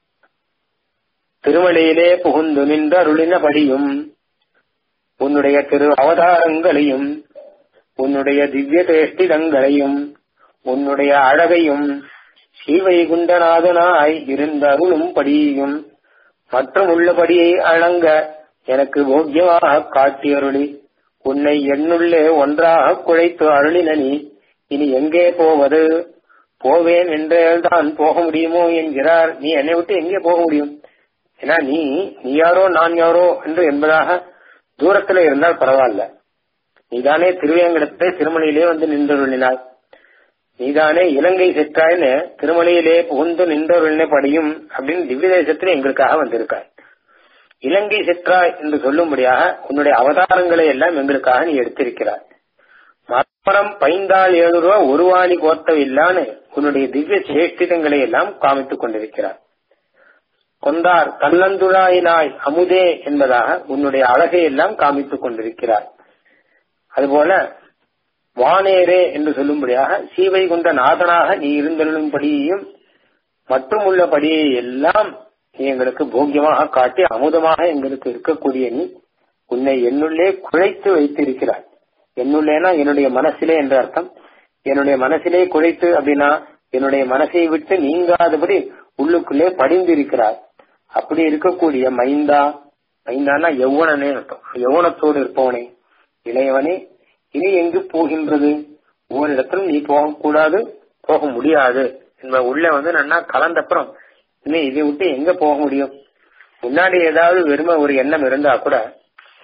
திருமலையிலே புகுந்து நின்ற அருளினபடியும் உன்னுடைய திரு அவதாரங்களையும் உன்னுடைய திவ்ய தேஷ்டிதங்களையும் உன்னுடைய அழகையும் ஸ்ரீவைகுண்டநாதனாய் இருந்த அருளும் படியையும் மற்றும் உள்ளபடியை அழங்க எனக்கு போக்கியமாக காட்டி அருளி உன்னை என்னுள்ளே ஒன்றாக குழைத்து அருளினி இனி எங்கே போவது போவேன் என்றேதான் போக முடியுமோ என்கிறார் நீ என்னை விட்டு எங்கே போக முடியும் ஏன்னா நீ நீ யாரோ நான் யாரோ என்று என்பதாக தூரத்துல இருந்தால் பரவாயில்ல நீதானே திருவேங்கடத்தை திருமலையிலே வந்து நின்றருளினாய் நீதானே இலங்கை செற்றாய்னு திருமலையிலே புகுந்து நின்றருளின படியும் அப்படின்னு திவ்ய தேசத்துல எங்களுக்காக வந்திருக்காய் இலங்கை செற்றாய் என்று சொல்லும்படியாக உன்னுடைய அவதாரங்களை எல்லாம் எங்களுக்காக நீ எடுத்திருக்கிறாய் மரம் பைந்தாள் ஏழு ரூபா ஒரு வாணி கோத்தவில்லான்னு உன்னுடைய திவ்ய சேஷ்டிதங்களை எல்லாம் காமித்துக் கொண்டிருக்கிறார் கொண்டார் கல்லந்துழாயினாய் அமுதே என்பதாக உன்னுடைய அழகை எல்லாம் காமித்துக் கொண்டிருக்கிறார் அதுபோல வானேரே என்று சொல்லும்படியாக சீவை கொண்ட நாதனாக நீ இருந்தருளும்படியையும் மற்றும் உள்ளபடியை எல்லாம் நீ எங்களுக்கு போக்கியமாக காட்டி அமுதமாக எங்களுக்கு இருக்கக்கூடிய நீ உன்னை என்னுள்ளே குழைத்து வைத்திருக்கிறாய் என்னுள்ளேனா என்னுடைய மனசிலே என்ற அர்த்தம் என்னுடைய மனசிலே குழைத்து அப்படின்னா என்னுடைய மனசை விட்டு நீங்காதபடி உள்ளுக்குள்ளே படிந்திருக்கிறார் அப்படி இருக்கக்கூடிய மைந்தா மைந்தானா எவ்வளனே அர்த்தம் எவ்வளத்தோடு இருப்பவனே இளையவனே இனி எங்கு போகின்றது ஒவ்வொரு நீ போகக்கூடாது போக முடியாது என்ப உள்ள வந்து நன்னா கலந்தப்புறம் இனி இதை விட்டு எங்க போக முடியும் முன்னாடி ஏதாவது வெறும ஒரு எண்ணம் இருந்தா கூட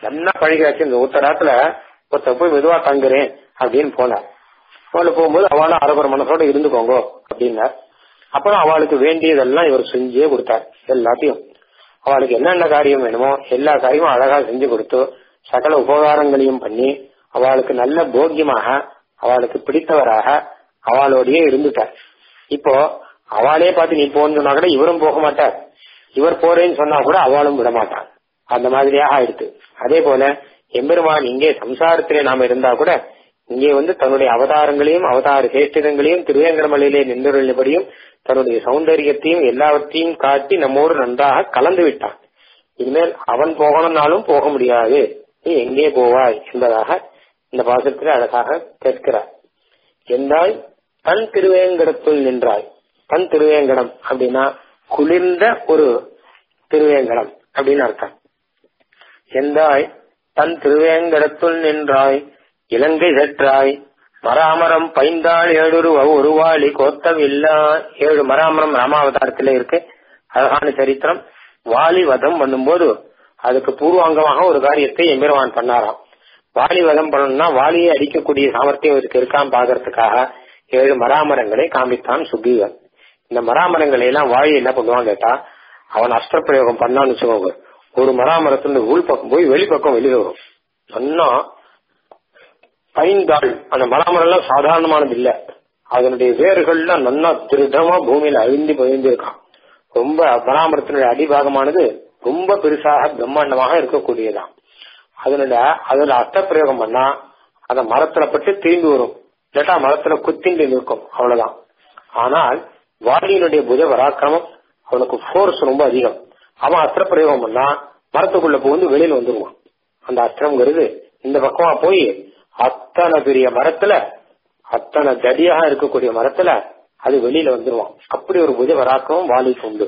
நல்லா பழகியாச்சு இந்த உத்தராத்துல ஒருத்த போய் மெதுவா தங்குறேன் அப்படின்னு போனார் அவளை போகும்போது அவளும் அரபர மனசோட இருந்துக்கோங்க அப்படின்னார் அப்புறம் அவளுக்கு வேண்டியதெல்லாம் இவர் செஞ்சே கொடுத்தார் எல்லாத்தையும் அவளுக்கு என்னென்ன காரியம் வேணுமோ எல்லா காரியமும் அழகா செஞ்சு கொடுத்து சகல உபகாரங்களையும் பண்ணி அவளுக்கு நல்ல போக்கியமாக அவளுக்கு பிடித்தவராக அவளோடயே இருந்துட்டார் இப்போ அவளே பார்த்து நீ போன்னு சொன்னா கூட இவரும் போக மாட்டார் இவர் போறேன்னு சொன்னா கூட அவளும் விட மாட்டான் அந்த மாதிரியாக ஆயிடுது அதே போல எம்பெருமான் இங்கே சம்சாரத்திலே நாம இருந்தா கூட இங்கே வந்து தன்னுடைய அவதாரங்களையும் அவதார சேஷ்டிதங்களையும் திருவேங்கடமலையிலே நின்றுள்ளபடியும் தன்னுடைய சௌந்தரியத்தையும் எல்லாவற்றையும் காட்டி நம்மோடு நன்றாக கலந்து விட்டான் இனிமேல் அவன் போகணும்னாலும் போக முடியாது நீ எங்கே போவாய் என்பதாக இந்த பாசத்தில் அழகாக கேட்கிறார் என்றால் தன் திருவேங்கடத்துள் நின்றாய் தன் திருவேங்கடம் அப்படின்னா குளிர்ந்த ஒரு திருவேங்கடம் அப்படின்னு அர்த்தம் எந்தாய் தன் திருவேங்கடத்துள் நின்றாய் இலங்கை சற்றாய் மராமரம் பைந்தாள் ஏழுருவ ஒருவாளி கோத்தமில்லா ஏழு மராமரம் ராமாவதாரத்துல இருக்கு அழகான சரித்திரம் வாலி வதம் பண்ணும்போது அதுக்கு பூர்வாங்கமாக ஒரு காரியத்தை எம்பெருமான் பண்ணாராம் வாலி வதம் பண்ணணும்னா வாலியை அடிக்கக்கூடிய சாமர்த்தியம் இதுக்கு இருக்கான்னு பாக்குறதுக்காக ஏழு மராமரங்களை காமித்தான் சுக்ரீவன் இந்த மராமரங்களை எல்லாம் வாழி என்ன பண்ணுவான்னு கேட்டா அவன் அஸ்திர பிரயோகம் பண்ணான்னு வச்சுக்கோங்க ஒரு மராமரத்துல உள் பக்கம் போய் வெளிப்பக்கம் வெளியே வரும் சொன்னா பைந்தாள் அந்த மராமரம் எல்லாம் சாதாரணமானது இல்ல அதனுடைய வேர்கள்லாம் நல்லா திருடமா பூமியில அழிந்து பதிந்து இருக்கான் ரொம்ப மராமரத்தினுடைய அடிபாகமானது ரொம்ப பெருசாக பிரம்மாண்டமாக இருக்கக்கூடியதான் அதனுடைய அதுல அர்த்த பிரயோகம் பண்ணா அந்த மரத்துல பட்டு திரும்பி வரும் இல்லாட்டா மரத்துல குத்திண்டு நிற்கும் அவ்வளவுதான் ஆனால் வாலியினுடைய புஜ பராக்கிரமம் அவனுக்கு போர்ஸ் ரொம்ப அதிகம் அவன் அஸ்திர பிரயோகம் பண்ணா மரத்துக்குள்ள புகுந்து வெளியில வந்துருவான் அந்த அஸ்திரம்ங்கிறது இந்த பக்கமா போய் அத்தனை பெரிய மரத்துல அத்தனை தடியாக இருக்கக்கூடிய மரத்துல அது வெளியில வந்துருவான் அப்படி ஒரு புஜ பராக்கிரமம் வாலிக்கு உண்டு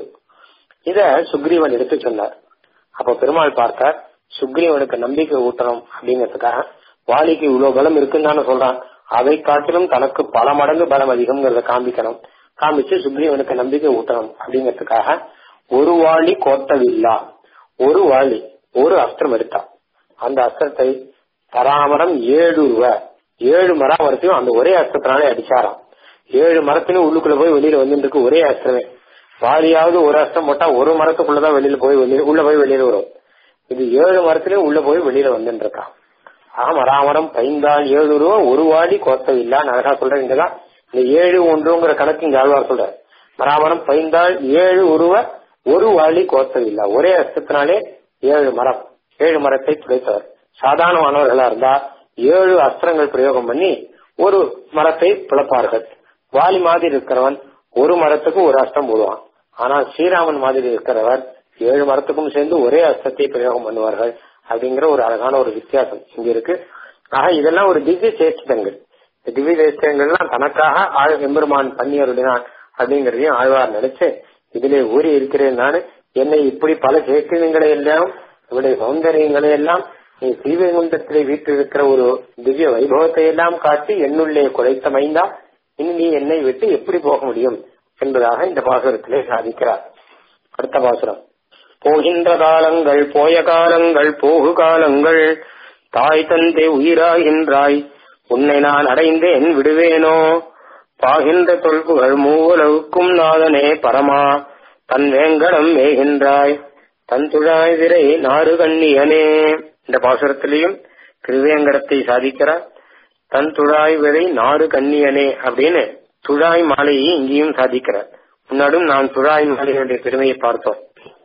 இத சுக்ரீவன் எடுத்து சொன்னார் அப்ப பெருமாள் பார்த்தார் சுக்ரீவனுக்கு நம்பிக்கை ஊட்டணும் அப்படிங்கிறதுக்காக வாலிக்கு இவ்வளவு பலம் இருக்குன்னு தானே சொல்றான் அதை காட்டிலும் தனக்கு பல மடங்கு பலம் அதிகம்ங்கிறத காமிக்கணும் காமிச்சு சுக்ரீவனுக்கு நம்பிக்கை ஊட்டணும் அப்படிங்கிறதுக்காக ஒரு வாளி கோத்தவில்லா ஒரு வாளி ஒரு அஸ்திரம் எடுத்தா அந்த அஸ்திரத்தை பராமரம் ஏழு ரூபா ஏழு மராமரத்தையும் அந்த ஒரே அஸ்திரத்தினாலே அடிச்சாராம் ஏழு மரத்திலும் உள்ளுக்குள்ள போய் வெளியில வந்துட்டு இருக்கு ஒரே அஸ்திரமே வாலியாவது ஒரு அஸ்திரம் போட்டா ஒரு மரத்துக்குள்ளதான் வெளியில போய் வெளியில உள்ள போய் வெளியில வரும் இது ஏழு மரத்திலயும் உள்ள போய் வெளியில வந்துட்டு இருக்கான் ஆக மராமரம் பைந்தால் ஏழு ரூபா ஒரு வாடி கோத்தவில்லான்னு அழகா சொல்றேன் இங்கதான் இந்த ஏழு ஒன்றுங்கிற கணக்கு இங்க ஆழ்வார் சொல்ற மராமரம் பைந்தால் ஏழு உருவ ஒரு வாளி கோத்தவில்லா ஒரே அஸ்திரத்தினாலே ஏழு மரம் ஏழு மரத்தை துடைத்தவர் சாதாரணமானவர்களா இருந்தா ஏழு அஸ்திரங்கள் பிரயோகம் பண்ணி ஒரு மரத்தை பிளப்பார்கள் வாலி மாதிரி இருக்கிறவன் ஒரு மரத்துக்கு ஒரு அஸ்திரம் போடுவான் ஆனால் ஸ்ரீராமன் மாதிரி இருக்கிறவர் ஏழு மரத்துக்கும் சேர்ந்து ஒரே அஸ்திரத்தை பிரயோகம் பண்ணுவார்கள் அப்படிங்கிற ஒரு அழகான ஒரு வித்தியாசம் இங்க இருக்கு ஆக இதெல்லாம் ஒரு திவ்ய சேஷ்டங்கள் இந்த திவ்ய சேஷ்டங்கள்லாம் தனக்காக ஆழ் எம்பெருமான் பண்ணி அருளினான் அப்படிங்கறதையும் ஆழ்வார் நினைச்சு இதிலே ஊறி இருக்கிறேன் நான் என்னை இப்படி பல சேஷ்டங்களை எல்லாம் இவருடைய சௌந்தரியங்களை எல்லாம் நீ ஸ்ரீவைகுண்டத்திலே வீட்டிருக்கிற ஒரு திவ்ய வைபவத்தை எல்லாம் காட்டி என்னுள்ளே குறைத்த மைந்தா இனி நீ என்னை விட்டு எப்படி போக முடியும் என்பதாக இந்த பாசுரத்திலே சாதிக்கிறார் அடுத்த பாசுரம் போகின்ற காலங்கள் போய காலங்கள் போகு காலங்கள் தாய் தந்தை உயிராகின்றாய் உன்னை நான் அடைந்தேன் விடுவேனோ பாகின்ற தொல்புகள் மூவுலவுக்கும் நாதனே பரமா தன் வேங்கடம் மேகின்றாய் தன் துழாய் விரை நாறு கண்ணியனே இந்த பாசுரத்திலையும் திருவேங்கடத்தை சாதிக்கிறார் தன் துழாய் விரை நாறு கண்ணியனே அப்படின்னு துழாய் மாலையை இங்கேயும் சாதிக்கிறார் முன்னாடும் நான் துழாய் மாலையினுடைய பெருமையை பார்த்தோம்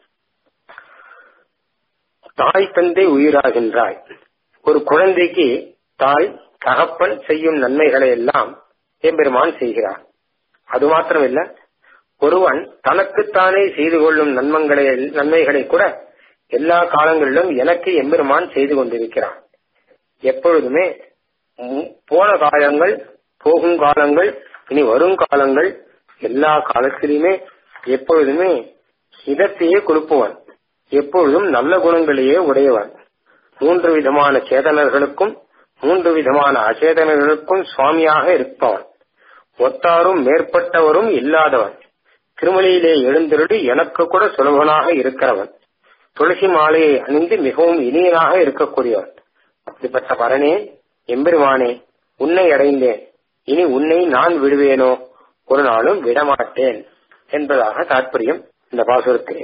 தாய் தந்தை உயிராகின்றாய் ஒரு குழந்தைக்கு தாய் தகப்பன் செய்யும் நன்மைகளை எல்லாம் எம்பெருமான் செய்கிறார் அது மாத்திரமில்ல ஒருவன் தனக்குத்தானே செய்து கொள்ளும் நன்மங்களை நன்மைகளை கூட எல்லா காலங்களிலும் எனக்கு எம்பெருமான் செய்து கொண்டிருக்கிறான் எப்பொழுதுமே போன காலங்கள் போகும் காலங்கள் இனி வரும் காலங்கள் எல்லா காலத்திலுமே எப்பொழுதுமே இதத்தையே கொடுப்பவன் எப்பொழுதும் நல்ல குணங்களையே உடையவன் மூன்று விதமான சேதனர்களுக்கும் மூன்று விதமான அச்சேதனர்களுக்கும் சுவாமியாக இருப்பவன் ஒத்தாரும் மேற்பட்டவரும் இல்லாதவன் திருமலையிலே எழுந்திருடி எனக்கு கூட சுலபனாக இருக்கிறவன் துளசி மாலையை அணிந்து மிகவும் இனியனாக இருக்கக்கூடியவர் அப்படிப்பட்ட பரனே எம்பெருமானே உன்னை அடைந்தேன் இனி உன்னை நான் விடுவேனோ ஒரு நாளும் விடமாட்டேன் என்பதாக தாற்பயம் இந்த பாசுரத்திலே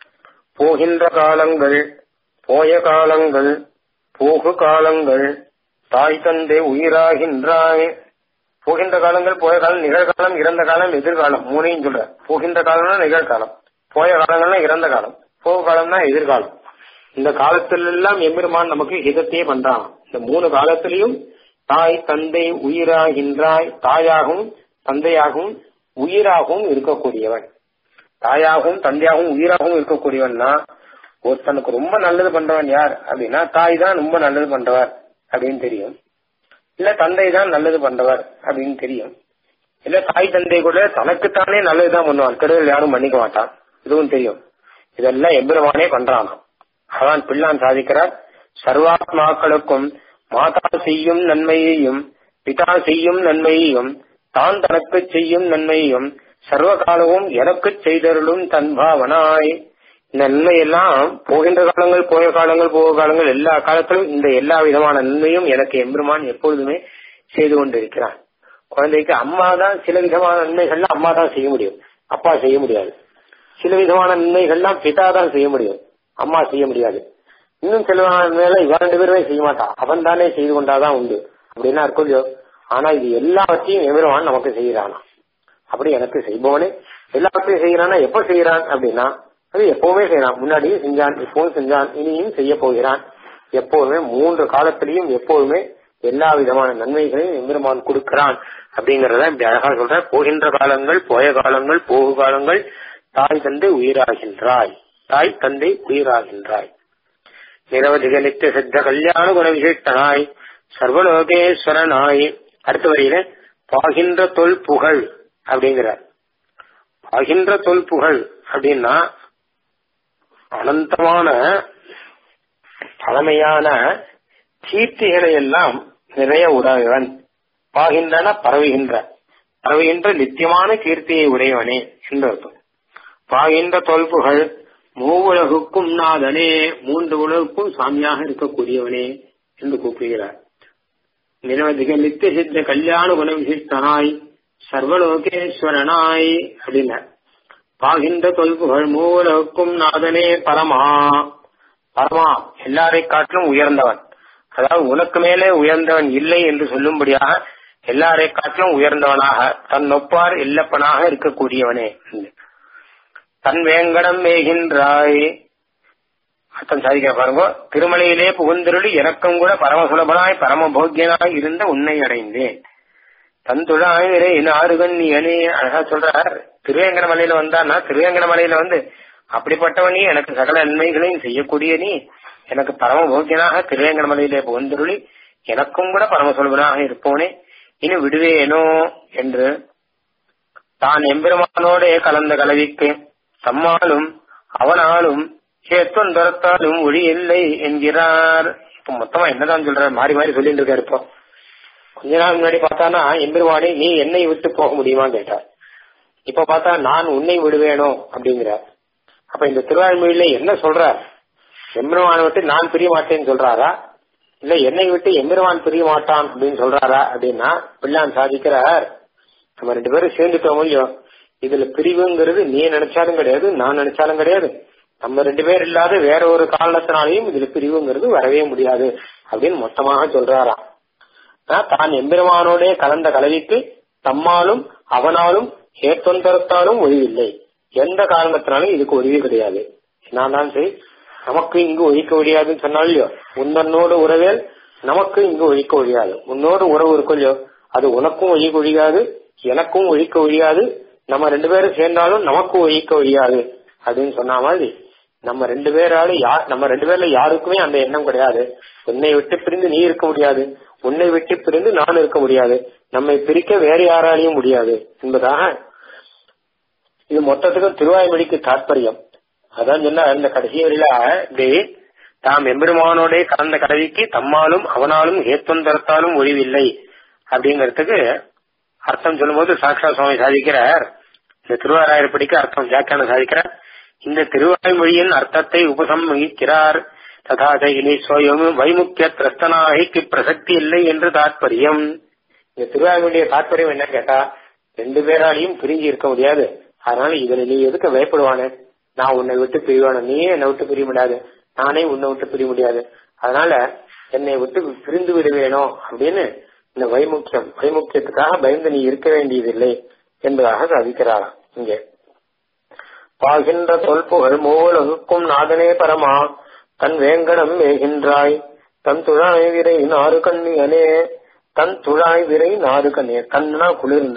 போகின்ற காலங்கள் போய காலங்கள் போகு காலங்கள் தாய் தந்தை உயிராகின்றாய் போகின்ற காலங்கள் போய காலம் நிகழ்காலம் இறந்த காலம் எதிர்காலம் மூணையும் சொல்ற போகின்ற காலம்னா நிகழ்காலம் போய காலங்கள்னா இறந்த காலம் போக காலம்னா எதிர்காலம் இந்த காலத்துல எல்லாம் எம்பெருமான் நமக்கு ஹிதத்தையே பண்றான் இந்த மூணு காலத்திலையும் தாய் தந்தை உயிராகின்றாய் தாயாகவும் தந்தையாகவும் உயிராகவும் இருக்கக்கூடியவன் தாயாகவும் தந்தையாகவும் உயிராகவும் இருக்கக்கூடியவன்னா ஒருத்தனுக்கு ரொம்ப நல்லது பண்றவன் யார் அப்படின்னா தாய் தான் ரொம்ப நல்லது பண்றவர் அப்படின்னு தெரியும் இல்ல தந்தை தான் நல்லது பண்றவர் அப்படின்னு தெரியும் இல்ல தாய் தந்தை கூட தனக்குத்தானே நல்லதுதான் பண்ணுவான் கெடுதல் யாரும் பண்ணிக்க மாட்டான் இதுவும் தெரியும் இதெல்லாம் எம்பெருமானே பண்றானாம் அதான் பிள்ளான் சாதிக்கிறார் சர்வாத்மாக்களுக்கும் மாதா செய்யும் நன்மையையும் பிதா செய்யும் நன்மையையும் தான் தனக்கு செய்யும் நன்மையையும் சர்வ காலமும் எனக்கு செய்தருளும் தன்பாவனாய் நன்மையெல்லாம் போகின்ற காலங்கள் போய காலங்கள் போக காலங்கள் எல்லா காலத்திலும் இந்த எல்லா விதமான நன்மையும் எனக்கு எம்பெருமான் எப்பொழுதுமே செய்து கொண்டிருக்கிறான் குழந்தைக்கு அம்மா தான் சில விதமான நன்மைகள்லாம் அம்மா தான் செய்ய முடியும் அப்பா செய்ய முடியாது சில விதமான நன்மைகள்லாம் பிதா தான் செய்ய முடியும் அம்மா செய்ய முடியாது இன்னும் சில நன்மைகளை இவன் ரெண்டு பேருமே செய்ய மாட்டான் அவன் தானே செய்து கொண்டாதான் உண்டு அப்படின்னா இருக்கும் இல்லையோ ஆனா இது எல்லாவற்றையும் எம்பெருமான் நமக்கு செய்யறானா அப்படி எனக்கு செய்பவனே எல்லாவற்றையும் செய்யறானா எப்ப செய்யறான் அப்படின்னா அது எப்பவுமே செய்யறான் முன்னாடியும் செஞ்சான் இப்பவும் செஞ்சான் இனியும் செய்ய போகிறான் எப்போதுமே மூன்று காலத்திலையும் எப்போதுமே எல்லா விதமான நன்மைகளையும் எம்பெருமான் கொடுக்கிறான் அப்படிங்கறத இப்படி அழகா சொல்ற போகின்ற காலங்கள் போய காலங்கள் போகு காலங்கள் தாய் தந்தை உயிராகின்றாய் தாய் தந்தை உயிராகின்றாய் நிரவதிக நித்திய சித்த கல்யாண குண விசிஷ்டனாய் சர்வலோகேஸ்வரனாய் அடுத்த வரியில பாகின்ற தொல் புகழ் அப்படிங்கிறார் பாகின்ற தொல் புகழ் அப்படின்னா அனந்தமான பழமையான கீர்த்திகளை எல்லாம் நிறைய உடையவன் பாகின்றன பரவுகின்ற பரவுகின்ற நித்தியமான கீர்த்தியை உடையவனே என்று அர்த்தம் பாகின்ற தொல்புகள் மூவுலகுக்கும் நாதனே மூன்று உலகுக்கும் சாமியாக இருக்கக்கூடியவனே என்று கூப்பிடுகிறார் நிரவதிக நித்திய சித்த கல்யாண குண விசிஷ்டனாய் சர்வலோகேஸ்வரனாய் அப்படின்னார் பாகின்ற தொல்புகள் மூலவுக்கும் நாதனே பரமா பரமா எல்லாரை காட்டிலும் உயர்ந்தவன் அதாவது உனக்கு மேலே உயர்ந்தவன் இல்லை என்று சொல்லும்படியாக எல்லாரை காட்டிலும் உயர்ந்தவனாக தன் ஒப்பார் இல்லப்பனாக இருக்கக்கூடியவனே தன் வேங்கடம் மேகின்றாய் அர்த்தம் சாதிக்க பாருங்க திருமலையிலே புகுந்திருளி எனக்கும் கூட பரமசுலபனாய் பரமபோக்கியனாய் இருந்த உன்னை அடைந்தேன் தந்துழாயிரே ஆறுகன் நீ அழகா சொல்றார் திருவேங்கட மலையில வந்தான்னா திருவேங்கட மலையில வந்து அப்படிப்பட்டவனி எனக்கு சகல நன்மைகளையும் செய்யக்கூடிய நீ எனக்கு பரம போக்கியனாக திருவேங்கட மலையிலே புகுந்திருளி எனக்கும் கூட பரமசுலபனாக இருப்போனே இனி விடுவேனோ என்று தான் எம்பெருமானோடே கலந்த கலவிக்கு தம்மாலும் அவனாலும் சேத்தொந்தரத்தாலும் ஒளி இல்லை என்கிறார் இப்ப மொத்தமா என்னதான் சொல்றார் மாறி மாறி சொல்லிட்டு இருக்காரு இப்போ கொஞ்ச நாள் முன்னாடி பார்த்தானா எம்பெருமானே நீ என்னை விட்டு போக முடியுமான்னு கேட்டார் இப்ப பார்த்தா நான் உன்னை விடுவேனோ அப்படிங்கிறார் அப்ப இந்த திருவாய்மொழியில என்ன சொல்றார் எம்பெருமானை விட்டு நான் பிரிய மாட்டேன்னு சொல்றாரா இல்ல என்னை விட்டு எம்பெருமான் பிரிய மாட்டான் அப்படின்னு சொல்றாரா அப்படின்னா பிள்ளான் சாதிக்கிறார் நம்ம ரெண்டு பேரும் சேர்ந்துட்டோம் இல்லையோ இதுல பிரிவுங்கிறது நீ நினைச்சாலும் கிடையாது நான் நினைச்சாலும் கிடையாது நம்ம ரெண்டு பேர் இல்லாத வேற ஒரு காரணத்தினாலையும் இதுல பிரிவுங்கிறது வரவே முடியாது அப்படின்னு மொத்தமாக சொல்றாராம் தான் எம்பெருமானோடே கலந்த கலவிக்கு தம்மாலும் அவனாலும் ஏற்றொந்தரத்தாலும் ஒழிவில்லை எந்த காரணத்தினாலும் இதுக்கு ஒழிவு கிடையாது நான் தான் சரி நமக்கு இங்கு ஒழிக்க முடியாதுன்னு சொன்னாலும் இல்லையோ உன்னோடு உறவேல் நமக்கு இங்கு ஒழிக்க ஒழியாது உன்னோடு உறவு இருக்கும் இல்லையோ அது உனக்கும் ஒழிக்க ஒழியாது எனக்கும் ஒழிக்க ஒழியாது நம்ம ரெண்டு பேரும் சேர்ந்தாலும் நமக்கும் ஒழிக்க ஒழியாது அப்படின்னு சொன்ன மாதிரி நம்ம ரெண்டு பேரால யார் நம்ம ரெண்டு பேர்ல யாருக்குமே அந்த எண்ணம் கிடையாது உன்னை விட்டு பிரிந்து நீ இருக்க முடியாது உன்னை விட்டு பிரிந்து நான் இருக்க முடியாது நம்மை பிரிக்க வேற யாராலையும் முடியாது என்பதாக இது மொத்தத்துக்கும் திருவாய்மொழிக்கு தாற்பயம் அதான் சொன்ன இந்த கடைசி வரையில இப்படி தாம் எம்பெருமானோட கலந்த கலவிக்கு தம்மாலும் அவனாலும் ஏத்தொந்தரத்தாலும் ஒழிவில்லை அப்படிங்கறதுக்கு அர்த்தம் சொல்லும்போது சாக்ஷா சுவாமி சாதிக்கிறார் இந்த திருவாராயர் படிக்க அர்த்தம் வியாக்கியானம் சாதிக்கிறார் இந்த திருவாய்மொழியின் அர்த்தத்தை உபசம்ஹிக்கிறார் ததாத இனி ஸ்வயம் வைமுக்கிய திரஸ்தனாகிக்கு பிரசக்தி இல்லை என்று தாற்பயம் இந்த திருவாய்மொழிய தாற்பயம் என்ன கேட்டா ரெண்டு பேராலையும் பிரிஞ்சு இருக்க முடியாது அதனால இதுல நீ எதுக்கு பயப்படுவானே நான் உன்னை விட்டு பிரிவான நீயே என்னை விட்டு பிரிய முடியாது நானே உன்னை விட்டு பிரிய முடியாது அதனால என்னை விட்டு பிரிந்து விடுவேனோ அப்படின்னு இந்த வைமுக்கியம் வைமுக்கியத்துக்காக பயந்து நீ இருக்க வேண்டியதில்லை என்பதாக சாதிக்கிறாராம் இங்கே பாகின்ற தொல்புகழ் மூலகுக்கும் நாதனே பரமா தன் வேங்கடம் வேகின்றாய் தன் துழாய் விரை நாறு கண்ணியனே தன் துழாய் விரை நாறு கண்ணிய கண்ணா குளிர்ந்த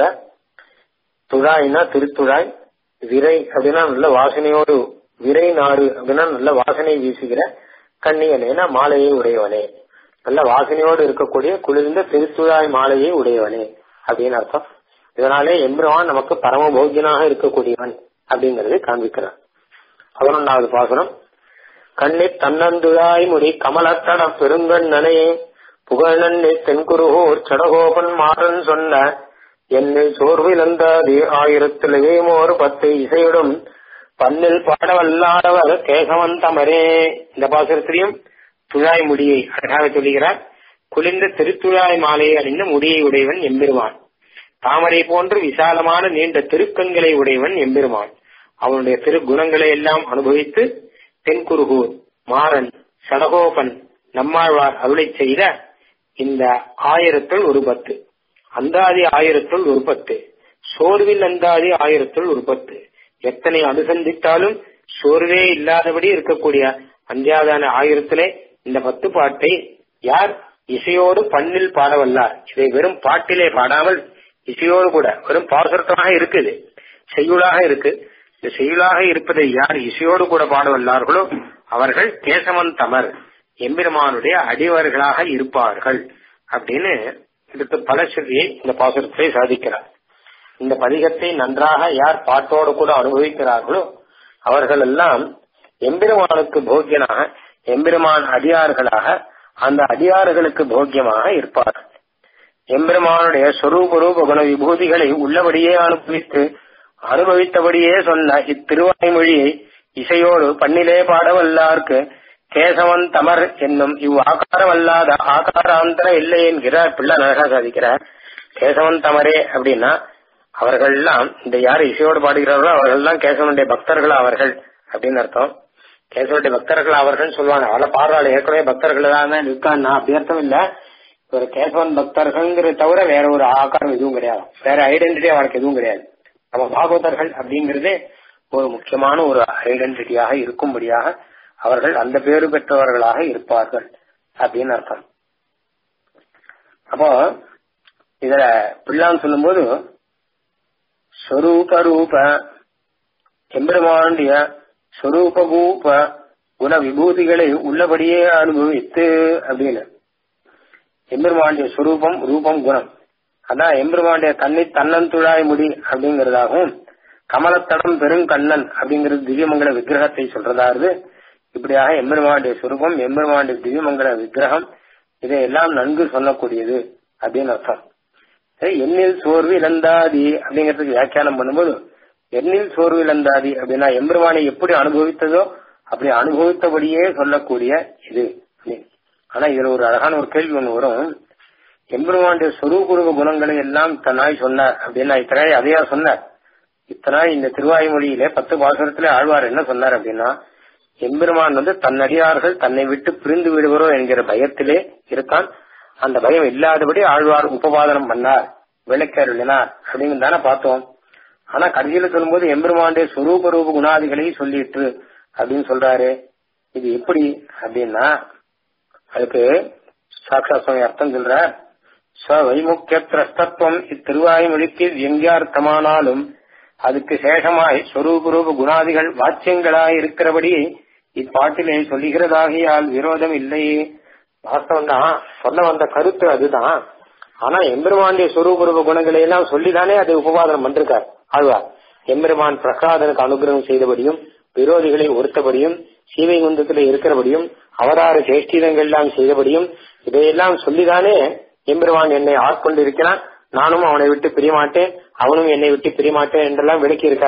துழாய்னா திருத்துழாய் விரை அப்படின்னா நல்ல வாசனையோடு விரை நாடு அப்படின்னா நல்ல வாசனை வீசுகிற கண்ணியனேனா மாலையை உடையவனே நல்ல வாசனையோடு இருக்கக்கூடிய குளிர்ந்த திருத்துழாய் மாலையை உடையவனே அப்படின்னு அர்த்தம் இதனாலே எம்பெருமான் நமக்கு பரம போக்கியனாக இருக்கக்கூடியவன் அப்படிங்கறது காண்பிக்கிறார் பதினொன்றாவது பாசனம் கண்ணித் தன்னந்துழாய் முடி கமலத்தட பெருங்கண்ணனே புகழன்னி தென்குருகூர் சடகோபன் மாறன் சொன்ன என்னை சோர்விலந்தாதி ஆயிரத்திலே மோர் பத்து இசையுடும் பன்னில் பாடவல்லாதவர் கேசவன் தமரே இந்த பாசுரத்திலையும் துழாய் முடியை அழகாக சொல்லுகிறார் குளிர்ந்த திருத்துழாய் மாலையை அணிந்த முடியை உடையவன் எம்பெருமான் தாமரை போன்று விசாலமான நீண்ட திருக்கண்களை உடையவன் எம்பெருமான் அவனுடைய திருக்குணங்களை எல்லாம் அனுபவித்து தென்குருகூர் மாறன் சடகோபன் நம்மாழ்வார் அருளை செய்த இந்த ஆயிரத்துள் ஒரு பத்து அந்தாதி ஆயிரத்துள் ஒரு பத்து சோர்வில் அந்தாதி ஆயிரத்துள் ஒரு பத்து எத்தனை அனுசந்தித்தாலும் சோர்வே இல்லாதபடி இருக்கக்கூடிய அஞ்சாதான ஆயிரத்திலே இந்த பத்து பாட்டை யார் இசையோடு பண்ணில் பாடவல்லார் இதை வெறும் பாட்டிலே பாடாமல் இசையோடு கூட வெறும் பாசுரத்தமாக இருக்குது செய்யுளாக இருக்கு இந்த செய்யுளாக இருப்பதை யார் இசையோடு கூட பாடவல்லார்களோ அவர்கள் கேசவன் தமர் எம்பெருமானுடைய அடிவர்களாக இருப்பார்கள் அப்படின்னு இதுக்கு பல சொல்லியை இந்த பாசுரத்தை சாதிக்கிறார் இந்த பதிகத்தை நன்றாக யார் பாட்டோடு கூட அனுபவிக்கிறார்களோ அவர்கள் எல்லாம் எம்பெருமானுக்கு போக்கியனாக எம்பெருமான் அடியார்களாக அந்த அடியார்களுக்கு போக்கியமாக இருப்பார்கள் எம்பெருமானுடைய சொரூப ரூப குண விபூதிகளை உள்ளபடியே அனுபவித்து அனுபவித்தபடியே சொன்ன இத்திருவாய்மொழியை இசையோடு பண்ணிலே பாடவல்லார்க்கு கேசவன் தமர் என்னும் இவ் ஆகாரமல்லாத ஆகாராந்தர இல்லை என்கிறார் பிள்ளை நகா சாதிக்கிறார் கேசவன் தமரே அப்படின்னா அவர்கள் எல்லாம் இந்த யார் இசையோடு பாடுகிறார்களோ அவர்கள் எல்லாம் கேசவனுடைய பக்தர்கள் அவர்கள் அப்படின்னு அர்த்தம் கேசவனுடைய பக்தர்கள் அவர்கள் சொல்லுவாங்க அவளை பாடுறாள் ஏற்கனவே பக்தர்கள் தான் இருக்கான்னா அப்படி அர்த்தம் இல்ல ஒரு கேசவன் பக்தர்கள்ங்கிறத தவிர வேற ஒரு ஆகாரம் எதுவும் கிடையாது வேற ஐடென்டிட்டி அவனுக்கு எதுவும் கிடையாது நம்ம பாகவதர்கள் அப்படிங்கறதே ஒரு முக்கியமான ஒரு ஐடென்டிட்டியாக இருக்கும்படியாக அவர்கள் அந்த பேரு பெற்றவர்களாக இருப்பார்கள் அப்படின்னு அர்த்தம் அப்போ இதுல பிள்ளான்னு சொல்லும்போது ஸ்வரூப ரூப எம்பெருமானுடைய ஸ்வரூபூப குண விபூதிகளை உள்ளபடியே அனுபவித்து அப்படின்னு எம்பெருமானுடைய ஸ்வரூபம் ரூபம் குணம் அதான் எம்பெருமானுடைய கண்ணி தன்னந்துழாய் முடி அப்படிங்கறதாகவும் கமலத்தடம் பெருங்கண்ணன் அப்படிங்கிறது திவ்யமங்கல விக்கிரகத்தை சொல்றதாவது இப்படியாக எம்பெருமானுடைய சுரூபம் எம்பெருமானுடைய திவ்யமங்கல விக்கிரகம் இதையெல்லாம் நன்கு சொல்லக்கூடியது அப்படின்னு அர்த்தம் எண்ணில் சோர்வு இழந்தாதி அப்படிங்கறதுக்கு வியாக்கியானம் பண்ணும்போது எண்ணில் சோர்வு இழந்தாதி அப்படின்னா எம்பெருமானை எப்படி அனுபவித்ததோ அப்படி அனுபவித்தபடியே சொல்லக்கூடிய இது ஆனா இதுல ஒரு அழகான ஒரு கேள்வி ஒண்ணு வரும் எம்பெருமானுடைய சொரூபுருவ குணங்களை எல்லாம் தன்னாய் சொன்னார் அப்படின்னா இத்தனை அதையா சொன்னார் இத்தனை இந்த திருவாய்மொழியிலே பத்து பாசுரத்துல ஆழ்வார் என்ன சொன்னார் அப்படின்னா எம்பெருமான் வந்து தன்னடியார்கள் தன்னை விட்டு பிரிந்து விடுவரோ என்கிற பயத்திலே இருக்கான் அந்த பயம் இல்லாதபடி ஆழ்வார் உபவாதனம் பண்ணார் விளக்கருளினார் அப்படின்னு தானே பார்த்தோம் ஆனா கடைசியில சொல்லும்போது எம்பெருமானுடைய சுரூப ரூப குணாதிகளையும் சொல்லிட்டு அப்படின்னு சொல்றாரு இது எப்படி அப்படின்னா அதுக்கு சாட்சா சுவாமி அர்த்தம் சொல்ற ஸ்வவைமுக்கிய திரஸ்தத்துவம் இத்திருவாய்மொழிக்கு வியங்கியார்த்தமானாலும் அதுக்கு சேஷமாய் ஸ்வரூப ரூப குணாதிகள் வாக்கியங்களாய் இருக்கிறபடி இப்பாட்டிலே சொல்லுகிறதாகியால் விரோதம் இல்லையே வாஸ்தவம் தான் சொல்ல வந்த கருத்து அதுதான் ஆனா எம்பெருமானுடைய சுரூபரூப குணங்களை எல்லாம் சொல்லிதானே அது உபவாதனம் பண்றார் ஆழ்வார் எம்பெருமான் பிரசாதனுக்கு அனுகிரகம் செய்தபடியும் விரோதிகளை ஒருத்தபடியும் சீவை குந்தத்துல இருக்கிறபடியும் அவதார சேஷ்டிதங்கள் எல்லாம் செய்தபடியும் இதையெல்லாம் சொல்லிதானே எம்பெருமான் என்னை ஆட்கொண்டு இருக்கிறான் நானும் அவனை விட்டு பிரியமாட்டேன் அவனும் என்னை விட்டு பிரியமாட்டேன் என்றெல்லாம் விளக்கி இருக்கார்